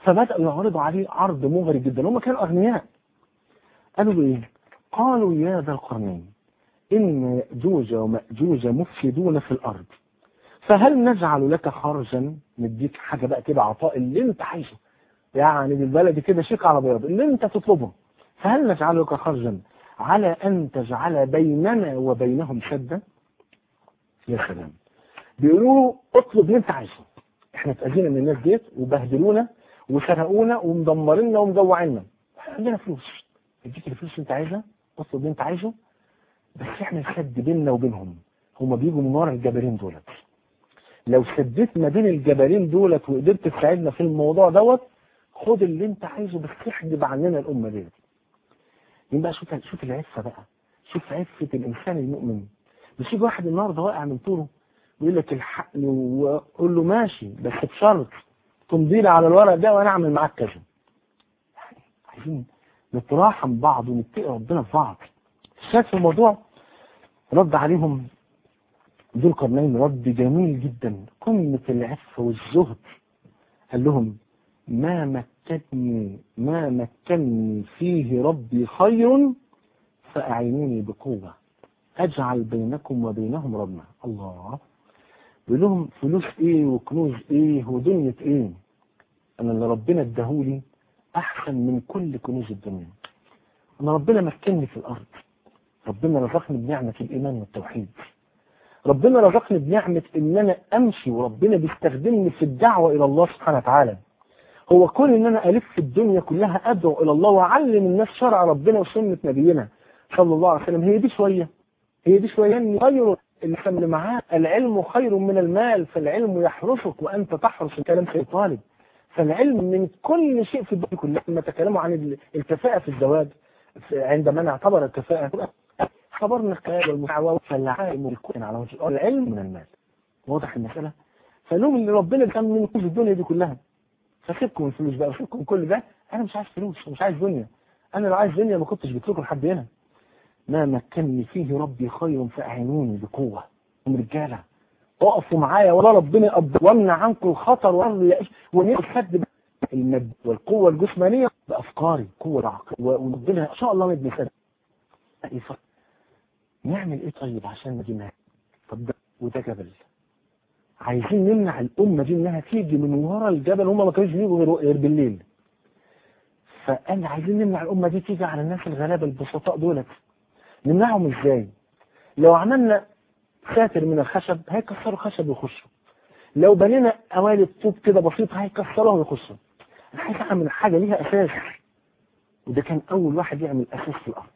[SPEAKER 1] فبدأوا يعرضوا عليه عرض مغري جدا هم كانوا أغنياء قالوا له إيه قالوا يا ذا القرنين إن يأجوج ومأجوج مفسدون في الأرض فهل نجعل لك خرجا نديك حاجة بقى كده عطاء اللي انت عايزه يعني بالبلد كده شيك على بياض اللي انت تطلبه فهل نجعل لك خرجا على أن تجعل بيننا وبينهم سدا يا سلام بيقولوا له اطلب اللي انت عايزه احنا اتأذينا من الناس ديت وبهدلونا وسرقونا ومدمرينا ومجوعينا عندنا فلوس اديك الفلوس اللي انت عايزها اطلب اللي انت عايزه بس احنا السد بيننا وبينهم هما بيجوا من ورا الجبلين دولت لو سديت ما بين الجبلين دولت وقدرت تساعدنا في الموضوع دوت خد اللي انت عايزه بس احجب عننا الامه ديت يبقى شوف شوف العفه بقى شوف عفه الانسان المؤمن مش يجي واحد النهارده واقع من طوله ويقول لك الحقني وقول له ماشي بس بشرط تمضي لي على الورق ده وانا اعمل معاك كذا عايزين نتراحم بعض ونتقي ربنا في بعض الشاهد في الموضوع رد عليهم ذو القرنين رد جميل جدا قمة العفة والزهد قال لهم ما مكنني ما مكنني فيه ربي خير فأعينوني بقوة أجعل بينكم وبينهم ربنا الله بيقول لهم فلوس ايه وكنوز ايه ودنيا ايه انا اللي ربنا اداهولي احسن من كل كنوز الدنيا انا ربنا مكنني في الارض ربنا رزقني بنعمة الايمان والتوحيد ربنا رزقني بنعمة ان انا امشي وربنا بيستخدمني في الدعوة الى الله سبحانه وتعالى هو كون ان انا الف في الدنيا كلها ادعو الى الله واعلم الناس شرع ربنا وسنة نبينا صلى الله عليه وسلم هي دي شوية هي دي شوية يعني خير اللي معاه العلم خير من المال فالعلم يحرسك وانت تحرس كلام سيد طالب فالعلم من كل شيء في الدنيا كلها لما تكلموا عن الكفاءة في الزواج عندما نعتبر الكفاءة اعتبرنا الكفاءة والمساواة فالعالم الكون على وجه الأرض العلم من المال واضح المسألة فلوم اللي ربنا كان من كل الدنيا دي كلها فسيبكم الفلوس بقى وسيبكم كل ده انا مش عايز فلوس ومش عايز دنيا انا لو عايز دنيا ما كنتش جبت لكم لحد هنا ما مكنني فيه ربي خير فاعينوني بقوه من رجاله اقفوا معايا ولا ربنا يقدر وامنع عنكم الخطر ونخد المد والقوه الجسمانيه بافكاري قوه العقل وربنا ان شاء الله ما يبني نعمل ايه طيب عشان نجي طب ده وده جبل عايزين نمنع الأمة دي إنها تيجي من ورا الجبل هم ما كانوش بيجوا غير بالليل فقال عايزين نمنع الأمة دي تيجي على الناس الغلابة البسطاء دولت نمنعهم إزاي لو عملنا ساتر من الخشب هيكسروا خشب ويخشوا لو بنينا قوالب طوب كده بسيطة هيكسروها ويخشوا أنا عايز أعمل حاجة ليها أساس وده كان أول واحد يعمل أساس في الأرض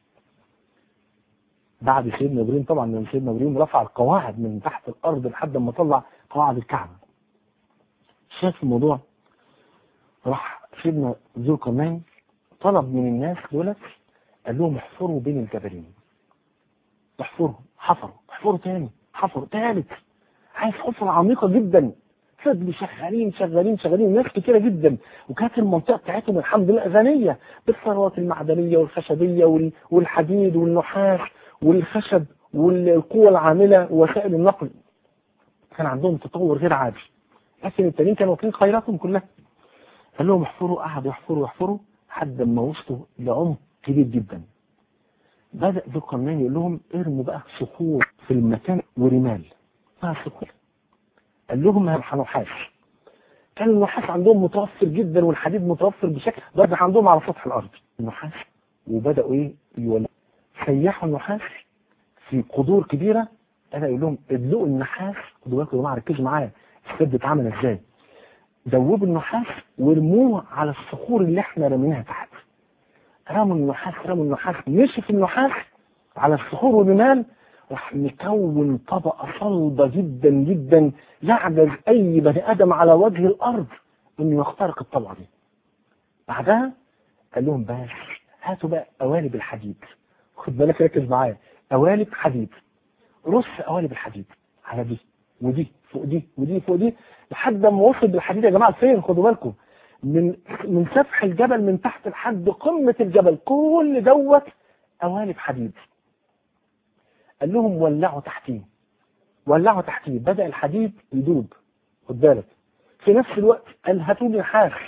[SPEAKER 1] بعد سيدنا ابراهيم طبعا لما سيدنا ابراهيم رفع القواعد من تحت الارض لحد ما طلع قواعد الكعبه شاف الموضوع راح سيدنا ذو القرنين طلب من الناس دولت قال لهم احفروا بين الجبلين احفروا حفروا احفروا تاني حفروا تالت عايز حفرة عميقة جدا فضلوا شغالين شغالين شغالين ناس كتيرة جدا وكانت المنطقة بتاعتهم الحمد لله غنية بالثروات المعدنية والخشبية والحديد والنحاس والخشب والقوة العاملة ووسائل النقل كان عندهم تطور غير عادي لكن التانيين كانوا واكلين خيراتهم كلها قال لهم احفروا قعدوا يحفروا يحفروا لحد ما وصلوا لعمق كبير جدا بدأ ذو القرنين يقول لهم ارموا بقى صخور في المكان ورمال فيها صخور قال لهم هنحاس كان النحاس عندهم متوفر جدا والحديد متوفر بشكل درجة عندهم على سطح الأرض النحاس وبدأوا ايه يولوا سيحوا النحاس في قدور كبيرة انا اقول لهم ادلقوا النحاس خدوا بالكم يا جماعه ركزوا معايا السد اتعمل ازاي دوبوا النحاس وارموه على الصخور اللي احنا رميناها تحت رموا النحاس رموا النحاس نشف النحاس على الصخور والرمال راح مكون طبقة صلبة جدا جدا يعجز اي بني ادم على وجه الارض انه يخترق الطبقة دي بعدها قال لهم بس هاتوا بقى قوالب الحديد خد بالك ركز معايا قوالب حديد رص قوالب الحديد على دي ودي فوق دي ودي فوق دي لحد ما وصل بالحديد يا جماعه فين خدوا بالكم من من سفح الجبل من تحت لحد قمه الجبل كل دوت قوالب حديد قال لهم ولعوا تحتيه ولعوا تحتيه بدا الحديد يدوب خد بالك في نفس الوقت قال هاتوا لي نحاس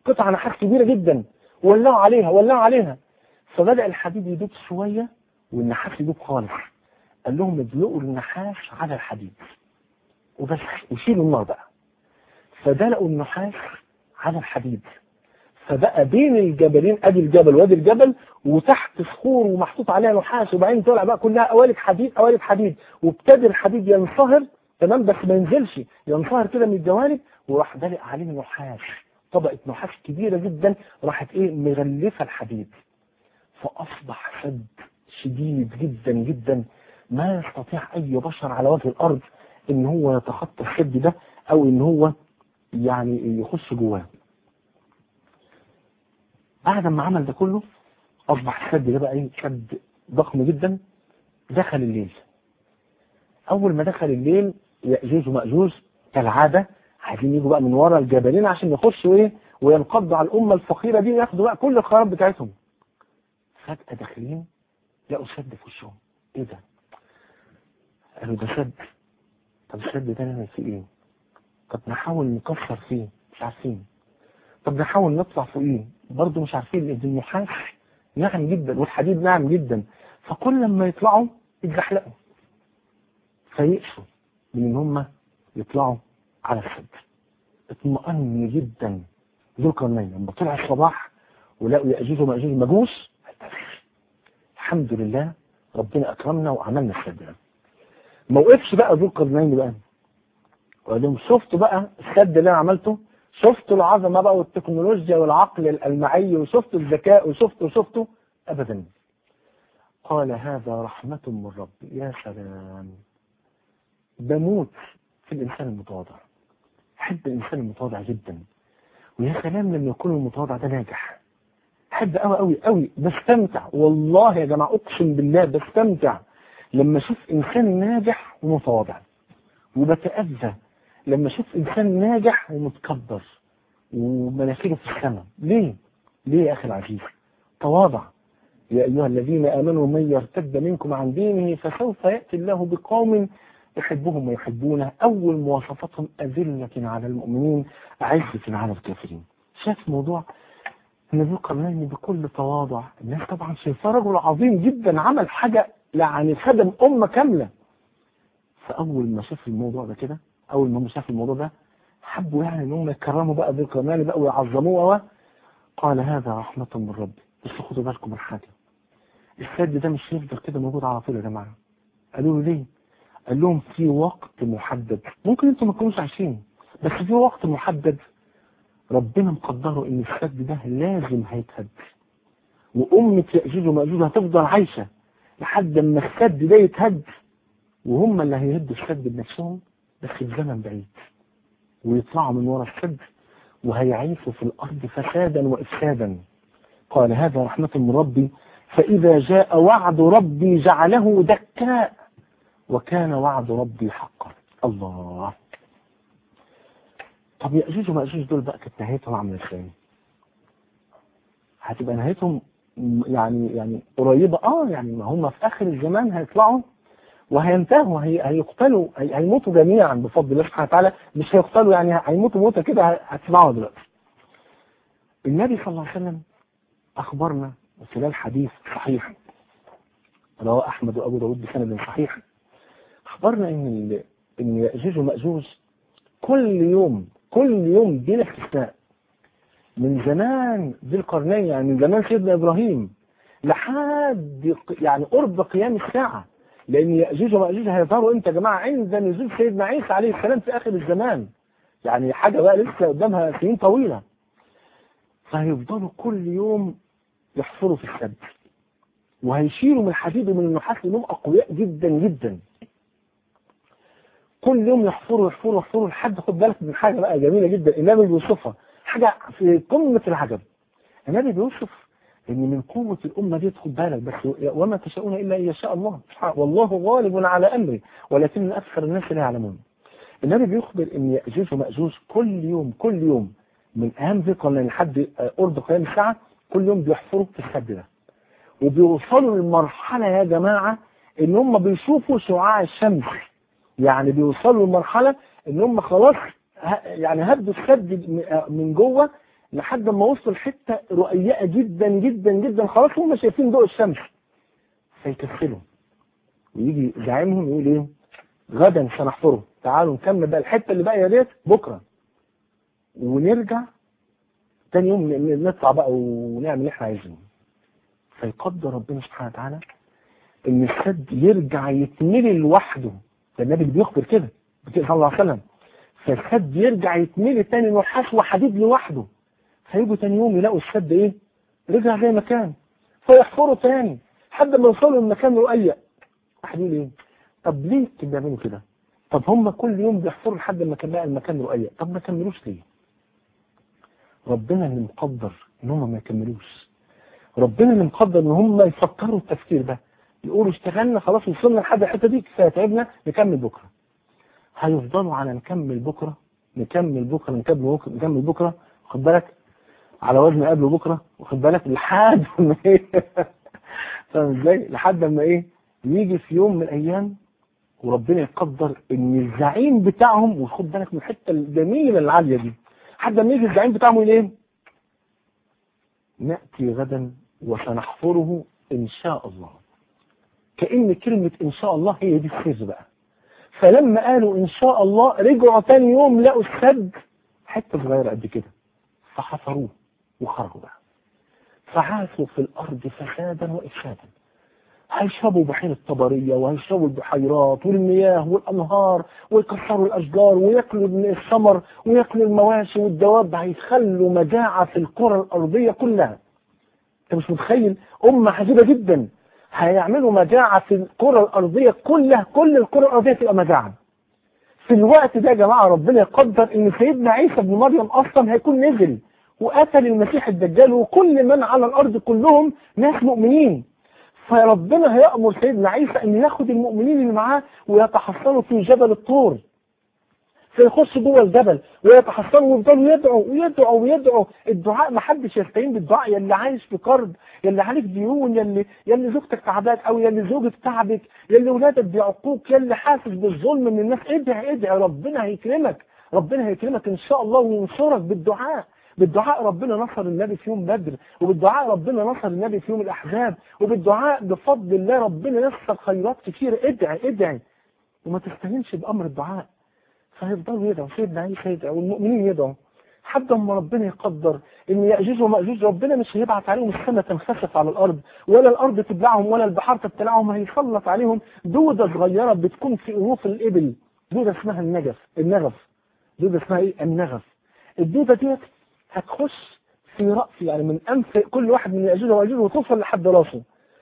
[SPEAKER 1] قطعة نحاس كبيرة جدا ولعوا عليها ولعوا عليها فبدأ الحديد يدوب شوية والنحاس يدوب خالص قال لهم ادلقوا النحاس على الحديد وبس وشيلوا النار بقى فدلقوا النحاس على الحديد فبقى بين الجبلين ادي الجبل وادي الجبل وتحت صخور ومحطوط عليها نحاس وبعدين طلع بقى كلها قوالب حديد قوالب حديد وابتدى الحديد ينصهر تمام بس ما ينزلش ينصهر كده من الجوانب وراح دلق عليه نحاس طبقة نحاس كبيرة جدا راحت ايه مغلفة الحديد فاصبح سد شديد جدا جدا ما يستطيع اي بشر على وجه الارض ان هو يتخطى السد ده او ان هو يعني يخش جواه بعد ما عمل ده كله اصبح السد ده بقى ايه سد ضخم جدا دخل الليل اول ما دخل الليل يأجوج ومأجوج كالعادة عايزين يجوا بقى من ورا الجبلين عشان يخشوا ايه وينقضوا على الامة الفقيرة دي وياخدوا بقى كل الخراب بتاعتهم فجأة داخلين لقوا سد في وشهم ايه ده قالوا ده سد طب السد ده نعمل فيه ايه طب نحاول نكسر فيه مش عارفين طب نحاول نطلع فوقيه برضه مش عارفين لان النحاس ناعم جدا والحديد ناعم جدا فكل لما يطلعوا يتزحلقوا فيقسوا من ان هم يطلعوا على السد اطمأن جدا ذو القرنين لما طلع الصباح ولقوا يأجوج ومأجوج مجوس الحمد لله ربنا أكرمنا وعملنا السد ده ما وقفش بقى ذو القرنين بقى وقال لهم شفتوا بقى السد اللي انا عملته شفتوا العظمه بقى والتكنولوجيا والعقل الالمعي وشفتوا الذكاء وشفتوا وشفتوا ابدا قال هذا رحمة من ربي يا سلام بموت في الانسان المتواضع احب الانسان المتواضع جدا ويا سلام لما يكون المتواضع ده ناجح احب قوي قوي قوي بستمتع والله يا جماعه اقسم بالله بستمتع لما اشوف انسان ناجح ومتواضع وبتأذى لما اشوف انسان ناجح ومتكبر ومناخيره في السماء ليه ليه يا اخي العزيز تواضع يا ايها الذين امنوا من يرتد منكم عن دينه فسوف ياتي الله بقوم يحبهم ويحبونه اول مواصفاتهم اذله على المؤمنين عزه على الكافرين شاف موضوع النبي القرنين بكل تواضع الناس طبعا شايفاه رجل عظيم جدا عمل حاجه يعني خدم امه كامله فاول ما شاف الموضوع ده كده اول ما هم شاف الموضوع ده حبوا يعني ان هم يكرموا بقى ذو القرنين بقى ويعظموه قال هذا رحمة من ربي بس خدوا بالكم من حاجة السد ده مش هيفضل كده موجود على طول يا جماعة قالوا له ليه؟ قال لهم في وقت محدد ممكن انتم ما تكونوش عايشين بس في وقت محدد ربنا مقدره ان السد ده لازم هيتهد وأمة يأجوج ومأجوج هتفضل عايشة لحد ما السد ده يتهد وهم اللي هيهدوا السد بنفسهم بس في زمن بعيد ويطلعوا من ورا السد وهيعيشوا في الأرض فسادا وإفسادا قال هذا رحمة من ربي فإذا جاء وعد ربي جعله دكاء وكان وعد ربي حقا الله طب يأجوج ومأجوج دول بقى كانت نهايتهم عاملة ازاي؟ هتبقى نهايتهم يعني يعني قريبة اه يعني ما هم في آخر الزمان هيطلعوا وهينتهوا هي هيقتلوا هي هيموتوا جميعا بفضل الله سبحانه وتعالى مش هيقتلوا يعني هيموتوا موتة كده هتسمعوا دلوقتي النبي صلى الله عليه وسلم أخبرنا خلال حديث صحيح رواه أحمد وأبو داود بسند صحيح أخبرنا إن إن يأجوج ومأجوج كل يوم كل يوم بلا استثناء من زمان ذي القرنين يعني من زمان سيدنا إبراهيم لحد يعني قرب قيام الساعة لأن يأجوج ومأجوج هيظهروا امتى يا جماعة عند نزول سيدنا عيسى عليه السلام في آخر الزمان يعني حاجة بقى لسه قدامها سنين طويلة فهيفضلوا كل يوم يحفروا في السد وهيشيلوا من الحديد ومن النحاس لانهم اقوياء جدا جدا كل يوم يحفروا يحفروا يحفروا لحد خد بالك من حاجه بقى جميله جدا النبي بيوصفها حاجه في قمه العجب النبي بيوصف ان من قوه الامه دي خد بالك بس وما تشاءون الا ان يشاء الله والله غالب على امره ولكن اكثر الناس لا يعلمون النبي بيخبر ان ياجوج وماجوج كل يوم كل يوم من اهم ذكر لحد قرب قيام الساعه كل يوم بيحفروا في السد ده وبيوصلوا للمرحلة يا جماعة ان هم بيشوفوا شعاع الشمس يعني بيوصلوا لمرحلة ان هم خلاص يعني هدوا السد من جوه لحد ما وصلوا لحته رقيقه جدا جدا جدا خلاص هم شايفين ضوء الشمس فيكسلوا ويجي زعيمهم يقول ايه غدا سنحفره تعالوا نكمل بقى الحته اللي باقيه ديت بكره ونرجع تاني يوم ن- نطلع بقى ونعمل اللي احنا عايزينه فيقدر ربنا سبحانه وتعالى ان السد يرجع يتملي لوحده ده النبي اللي بيخبر كده بكده صلى الله عليه وسلم فالسد يرجع يتملي تاني نحاس وحديد لوحده فيجوا تاني يوم يلاقوا السد ايه رجع زي ما كان فيحفروا تاني لحد ما يوصلوا لمكان رقيق واحد يقول ايه طب ليه كده بيعملوا كده طب هم كل يوم بيحفروا لحد ما كان بقى المكان رقيق طب ما كملوش ليه ربنا اللي مقدر ان هم ما يكملوش ربنا اللي مقدر ان هم يفكروا التفكير ده يقولوا اشتغلنا خلاص وصلنا لحد الحته دي كفايه تعبنا نكمل بكره هيفضلوا على نكمل بكره نكمل بكره نكمل بكره نكمل بكره خد بالك على وزن قبل بكره واخد بالك لحد ما ايه فاهم ازاي لحد ما ايه يجي في يوم من الايام وربنا يقدر ان الزعيم بتاعهم وخد بالك من الحته الجميله العاليه دي لحد ما يجي الزعيم بتاعهم يقول ايه ناتي غدا وسنحفره ان شاء الله كأن كلمة إن شاء الله هي دي السر بقى فلما قالوا إن شاء الله رجعوا تاني يوم لقوا السد حتة صغيرة قد كده فحفروه وخرجوا بقى فعاثوا في الأرض فسادا وإفسادا هيشربوا بحيرة طبرية وهيشربوا البحيرات والمياه والأنهار ويكسروا الأشجار وياكلوا الثمر وياكلوا المواشي والدواب هيخلوا مجاعة في الكرة الأرضية كلها أنت مش متخيل أمة عجيبة جدا هيعملوا مجاعة في الكرة الأرضية كلها كل الكرة الأرضية تبقى مجاعة في الوقت ده يا جماعة ربنا يقدر ان سيدنا عيسى بن مريم اصلا هيكون نزل وقتل المسيح الدجال وكل من على الارض كلهم ناس مؤمنين فربنا هيأمر سيدنا عيسى ان ياخد المؤمنين اللي معاه ويتحصنوا في جبل الطور فيخش جوه الجبل ويتحصنوا ويفضلوا يدعوا ويدعوا ويدعوا الدعاء ما حدش يستعين بالدعاء يا اللي عايش في كرب يا اللي عليك ديون يا اللي يا اللي زوجتك تعباك او يا اللي زوجك تعبك يا اللي ولادك بيعقوك يا اللي حاسس بالظلم من الناس ادعي ادعي ربنا هيكرمك ربنا هيكرمك ان شاء الله وينصرك بالدعاء بالدعاء ربنا نصر النبي في يوم بدر وبالدعاء ربنا نصر النبي في يوم الاحزاب وبالدعاء بفضل الله ربنا يسر خيرات كتير ادعي ادعي وما تستهينش بامر الدعاء فهيفضلوا يدعوا سيدنا عيسى يدعوا والمؤمنين يدعوا حتى اما ربنا يقدر ان ياجوج وماجوج ربنا مش هيبعت عليهم السماء تنخسف على الارض ولا الارض تبلعهم ولا البحار تبتلعهم هيسلط عليهم دوده صغيره بتكون في انوف الابل دوده اسمها النجف النغف دوده اسمها ايه النغف الدوده ديت هتخش في راس يعني من انف كل واحد من ياجوج وماجوج وتوصل لحد راسه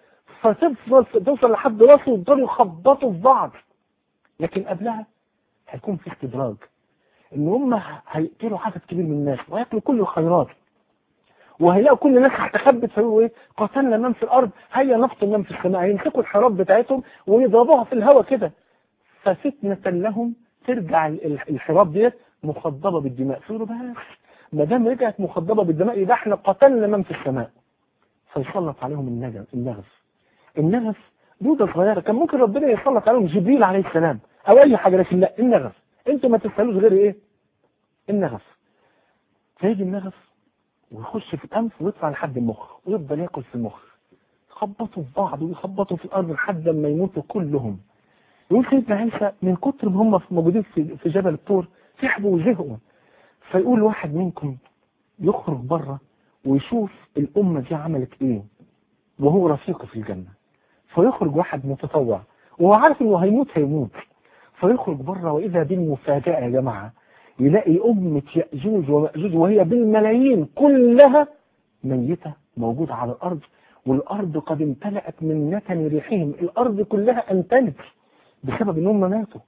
[SPEAKER 1] فتفضل توصل لحد راسه ويفضلوا يخبطوا في بعض لكن قبلها هيكون في استدراج ان هم هيقتلوا عدد كبير من الناس وهياكلوا كل الخيرات وهيلاقوا كل الناس استخبت فيقولوا ايه قتلنا من في الارض هيا نقتل من في السماء هيمسكوا الحراب بتاعتهم ويضربوها في الهواء كده ففتنة لهم ترجع الحراب ديت مخضبة بالدماء فيقولوا بس ما دام رجعت مخضبة بالدماء يبقى احنا قتلنا من في السماء فيسلط عليهم النجف النغف النغف دودة صغيرة كان ممكن ربنا يسلط عليهم جبريل عليه السلام او اي حاجة لكن لا النغف انتوا ما تسألوش غير ايه النغف فيجي النغف ويخش في الانف ويطلع لحد المخ ويفضل ياكل في المخ يخبطوا في بعض ويخبطوا في الارض لحد ما يموتوا كلهم يقول سيدنا عيسى من كتر ما هم موجودين في في جبل الطور تعبوا وزهقوا فيقول واحد منكم يخرج بره ويشوف الامه دي عملت ايه وهو رفيقه في الجنه فيخرج واحد متطوع وهو عارف انه هيموت هيموت فيخرج بره واذا بالمفاجاه يا جماعه يلاقي أمة يأجوج ومأجوج وهي بالملايين كلها ميتة موجودة على الأرض والأرض قد امتلأت من نتن ريحهم الأرض كلها أنتنت بسبب إن هم ماتوا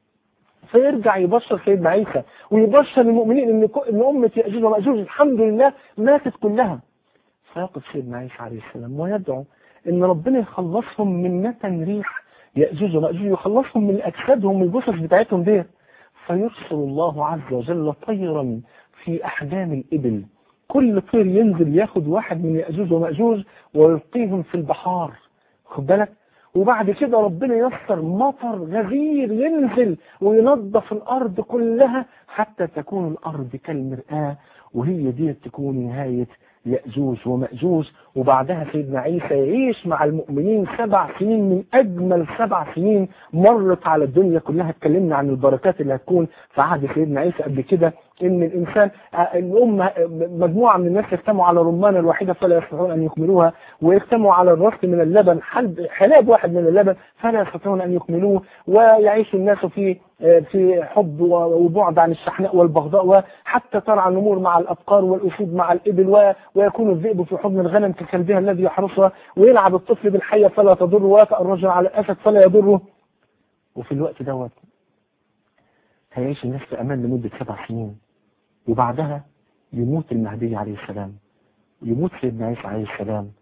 [SPEAKER 1] فيرجع يبشر سيدنا عيسى ويبشر المؤمنين إن إن أمة يأجوج ومأجوج الحمد لله ماتت كلها فيقف سيدنا عيسى عليه السلام ويدعو إن ربنا يخلصهم من نتن ريح يأجوج ومأجوج يخلصهم من أجسادهم الجثث بتاعتهم ديت فيرسل الله عز وجل طيرا في أحجام الإبل كل طير ينزل ياخد واحد من يأجوج ومأجوج ويلقيهم في البحار خد بالك وبعد كده ربنا يسر مطر غزير ينزل وينظف الأرض كلها حتى تكون الأرض كالمرآة وهي دي تكون نهاية يأجوج ومأجوج وبعدها سيدنا عيسى يعيش مع المؤمنين سبع سنين من أجمل سبع سنين مرت على الدنيا كلها اتكلمنا عن البركات اللي هتكون في عهد سيدنا عيسى قبل كده إن الإنسان الأمة مجموعة من الناس يجتمعوا على الرمانة الواحدة فلا يستطيعون أن يكملوها ويجتمعوا على الرص من اللبن حلب حلاب واحد من اللبن فلا يستطيعون أن يكملوه ويعيش الناس في في حب وبعد عن الشحناء والبغضاء وحتى ترعى النمور مع الأبقار والأسود مع الإبل ويكون الذئب في حضن الغنم ككلبها الذي يحرسها ويلعب الطفل بالحية فلا تضره ويقع الرجل على الأسد فلا يضره وفي الوقت دوت هيعيش الناس في أمان لمدة سبع سنين وبعدها يموت المهدي عليه السلام يموت سيدنا عيسى عليه السلام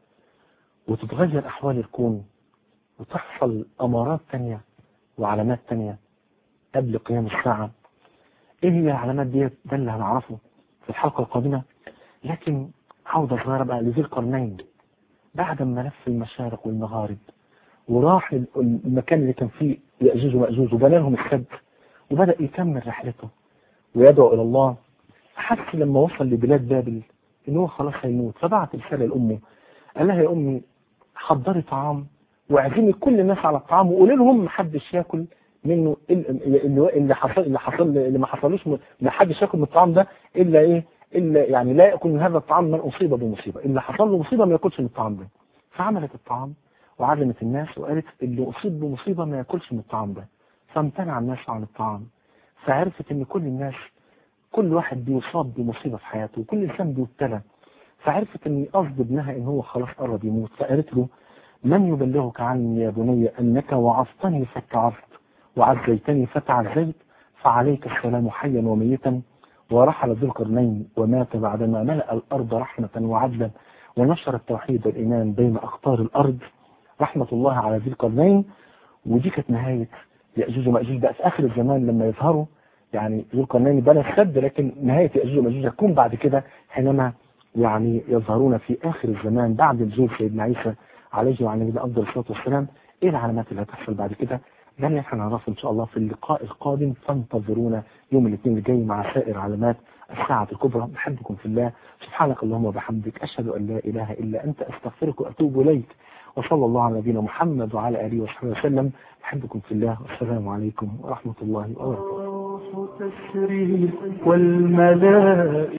[SPEAKER 1] وتتغير أحوال الكون وتحصل أمارات تانية وعلامات تانية قبل قيام الساعة ايه هي العلامات ديت ده اللي هنعرفه في الحلقة القادمة لكن عودة صغيرة بقى لذي القرنين بعد ما لف المشارق والمغارب وراح المكان اللي كان فيه يأجوج ومأجوج وبنى لهم السد وبدأ يكمل رحلته ويدعو إلى الله حتى لما وصل لبلاد بابل إن هو خلاص هيموت فبعت رسالة لأمه قال لها يا أمي حضري طعام واعزمي كل الناس على الطعام وقولي لهم محدش ياكل منه اللي اللي حصل اللي حصل اللي ما حصلوش ما حدش ياكل من الطعام ده الا ايه الا يعني لا ياكل من هذا الطعام من اصيب بمصيبه اللي حصل له مصيبه ما ياكلش من الطعام ده فعملت الطعام وعلمت الناس وقالت اللي اصيب بمصيبه ما ياكلش من الطعام ده فامتنع الناس عن الطعام فعرفت ان كل الناس كل واحد بيصاب بمصيبه في حياته وكل انسان بيبتلى فعرفت ان قصد ابنها ان هو خلاص قرب يموت فقالت له من يبلغك عني يا بني انك وعظتني فاتعظت وعزيتني فتعزيت فعليك السلام حيا وميتا ورحل ذو القرنين ومات بعدما ملأ الأرض رحمة وعدلا ونشر التوحيد والإيمان بين أقطار الأرض رحمة الله على ذي القرنين ودي كانت نهاية يأجوج ومأجوج بقى في آخر الزمان لما يظهروا يعني ذو القرنين بنى السد لكن نهاية يأجوج ومأجوج هتكون بعد كده حينما يعني يظهرون في آخر الزمان بعد نزول سيدنا عيسى عليه وعلى نبينا أفضل الصلاة والسلام إيه العلامات اللي هتحصل بعد كده ده اللي احنا هنعرفه ان شاء الله في اللقاء القادم فانتظرونا يوم الاثنين الجاي مع سائر علامات الساعة الكبرى بحبكم في الله سبحانك اللهم وبحمدك أشهد أن لا إله إلا أنت أستغفرك وأتوب إليك وصلى الله على نبينا محمد وعلى آله وصحبه وسلم بحبكم في الله والسلام عليكم ورحمة الله وبركاته
[SPEAKER 2] تسري والملائكة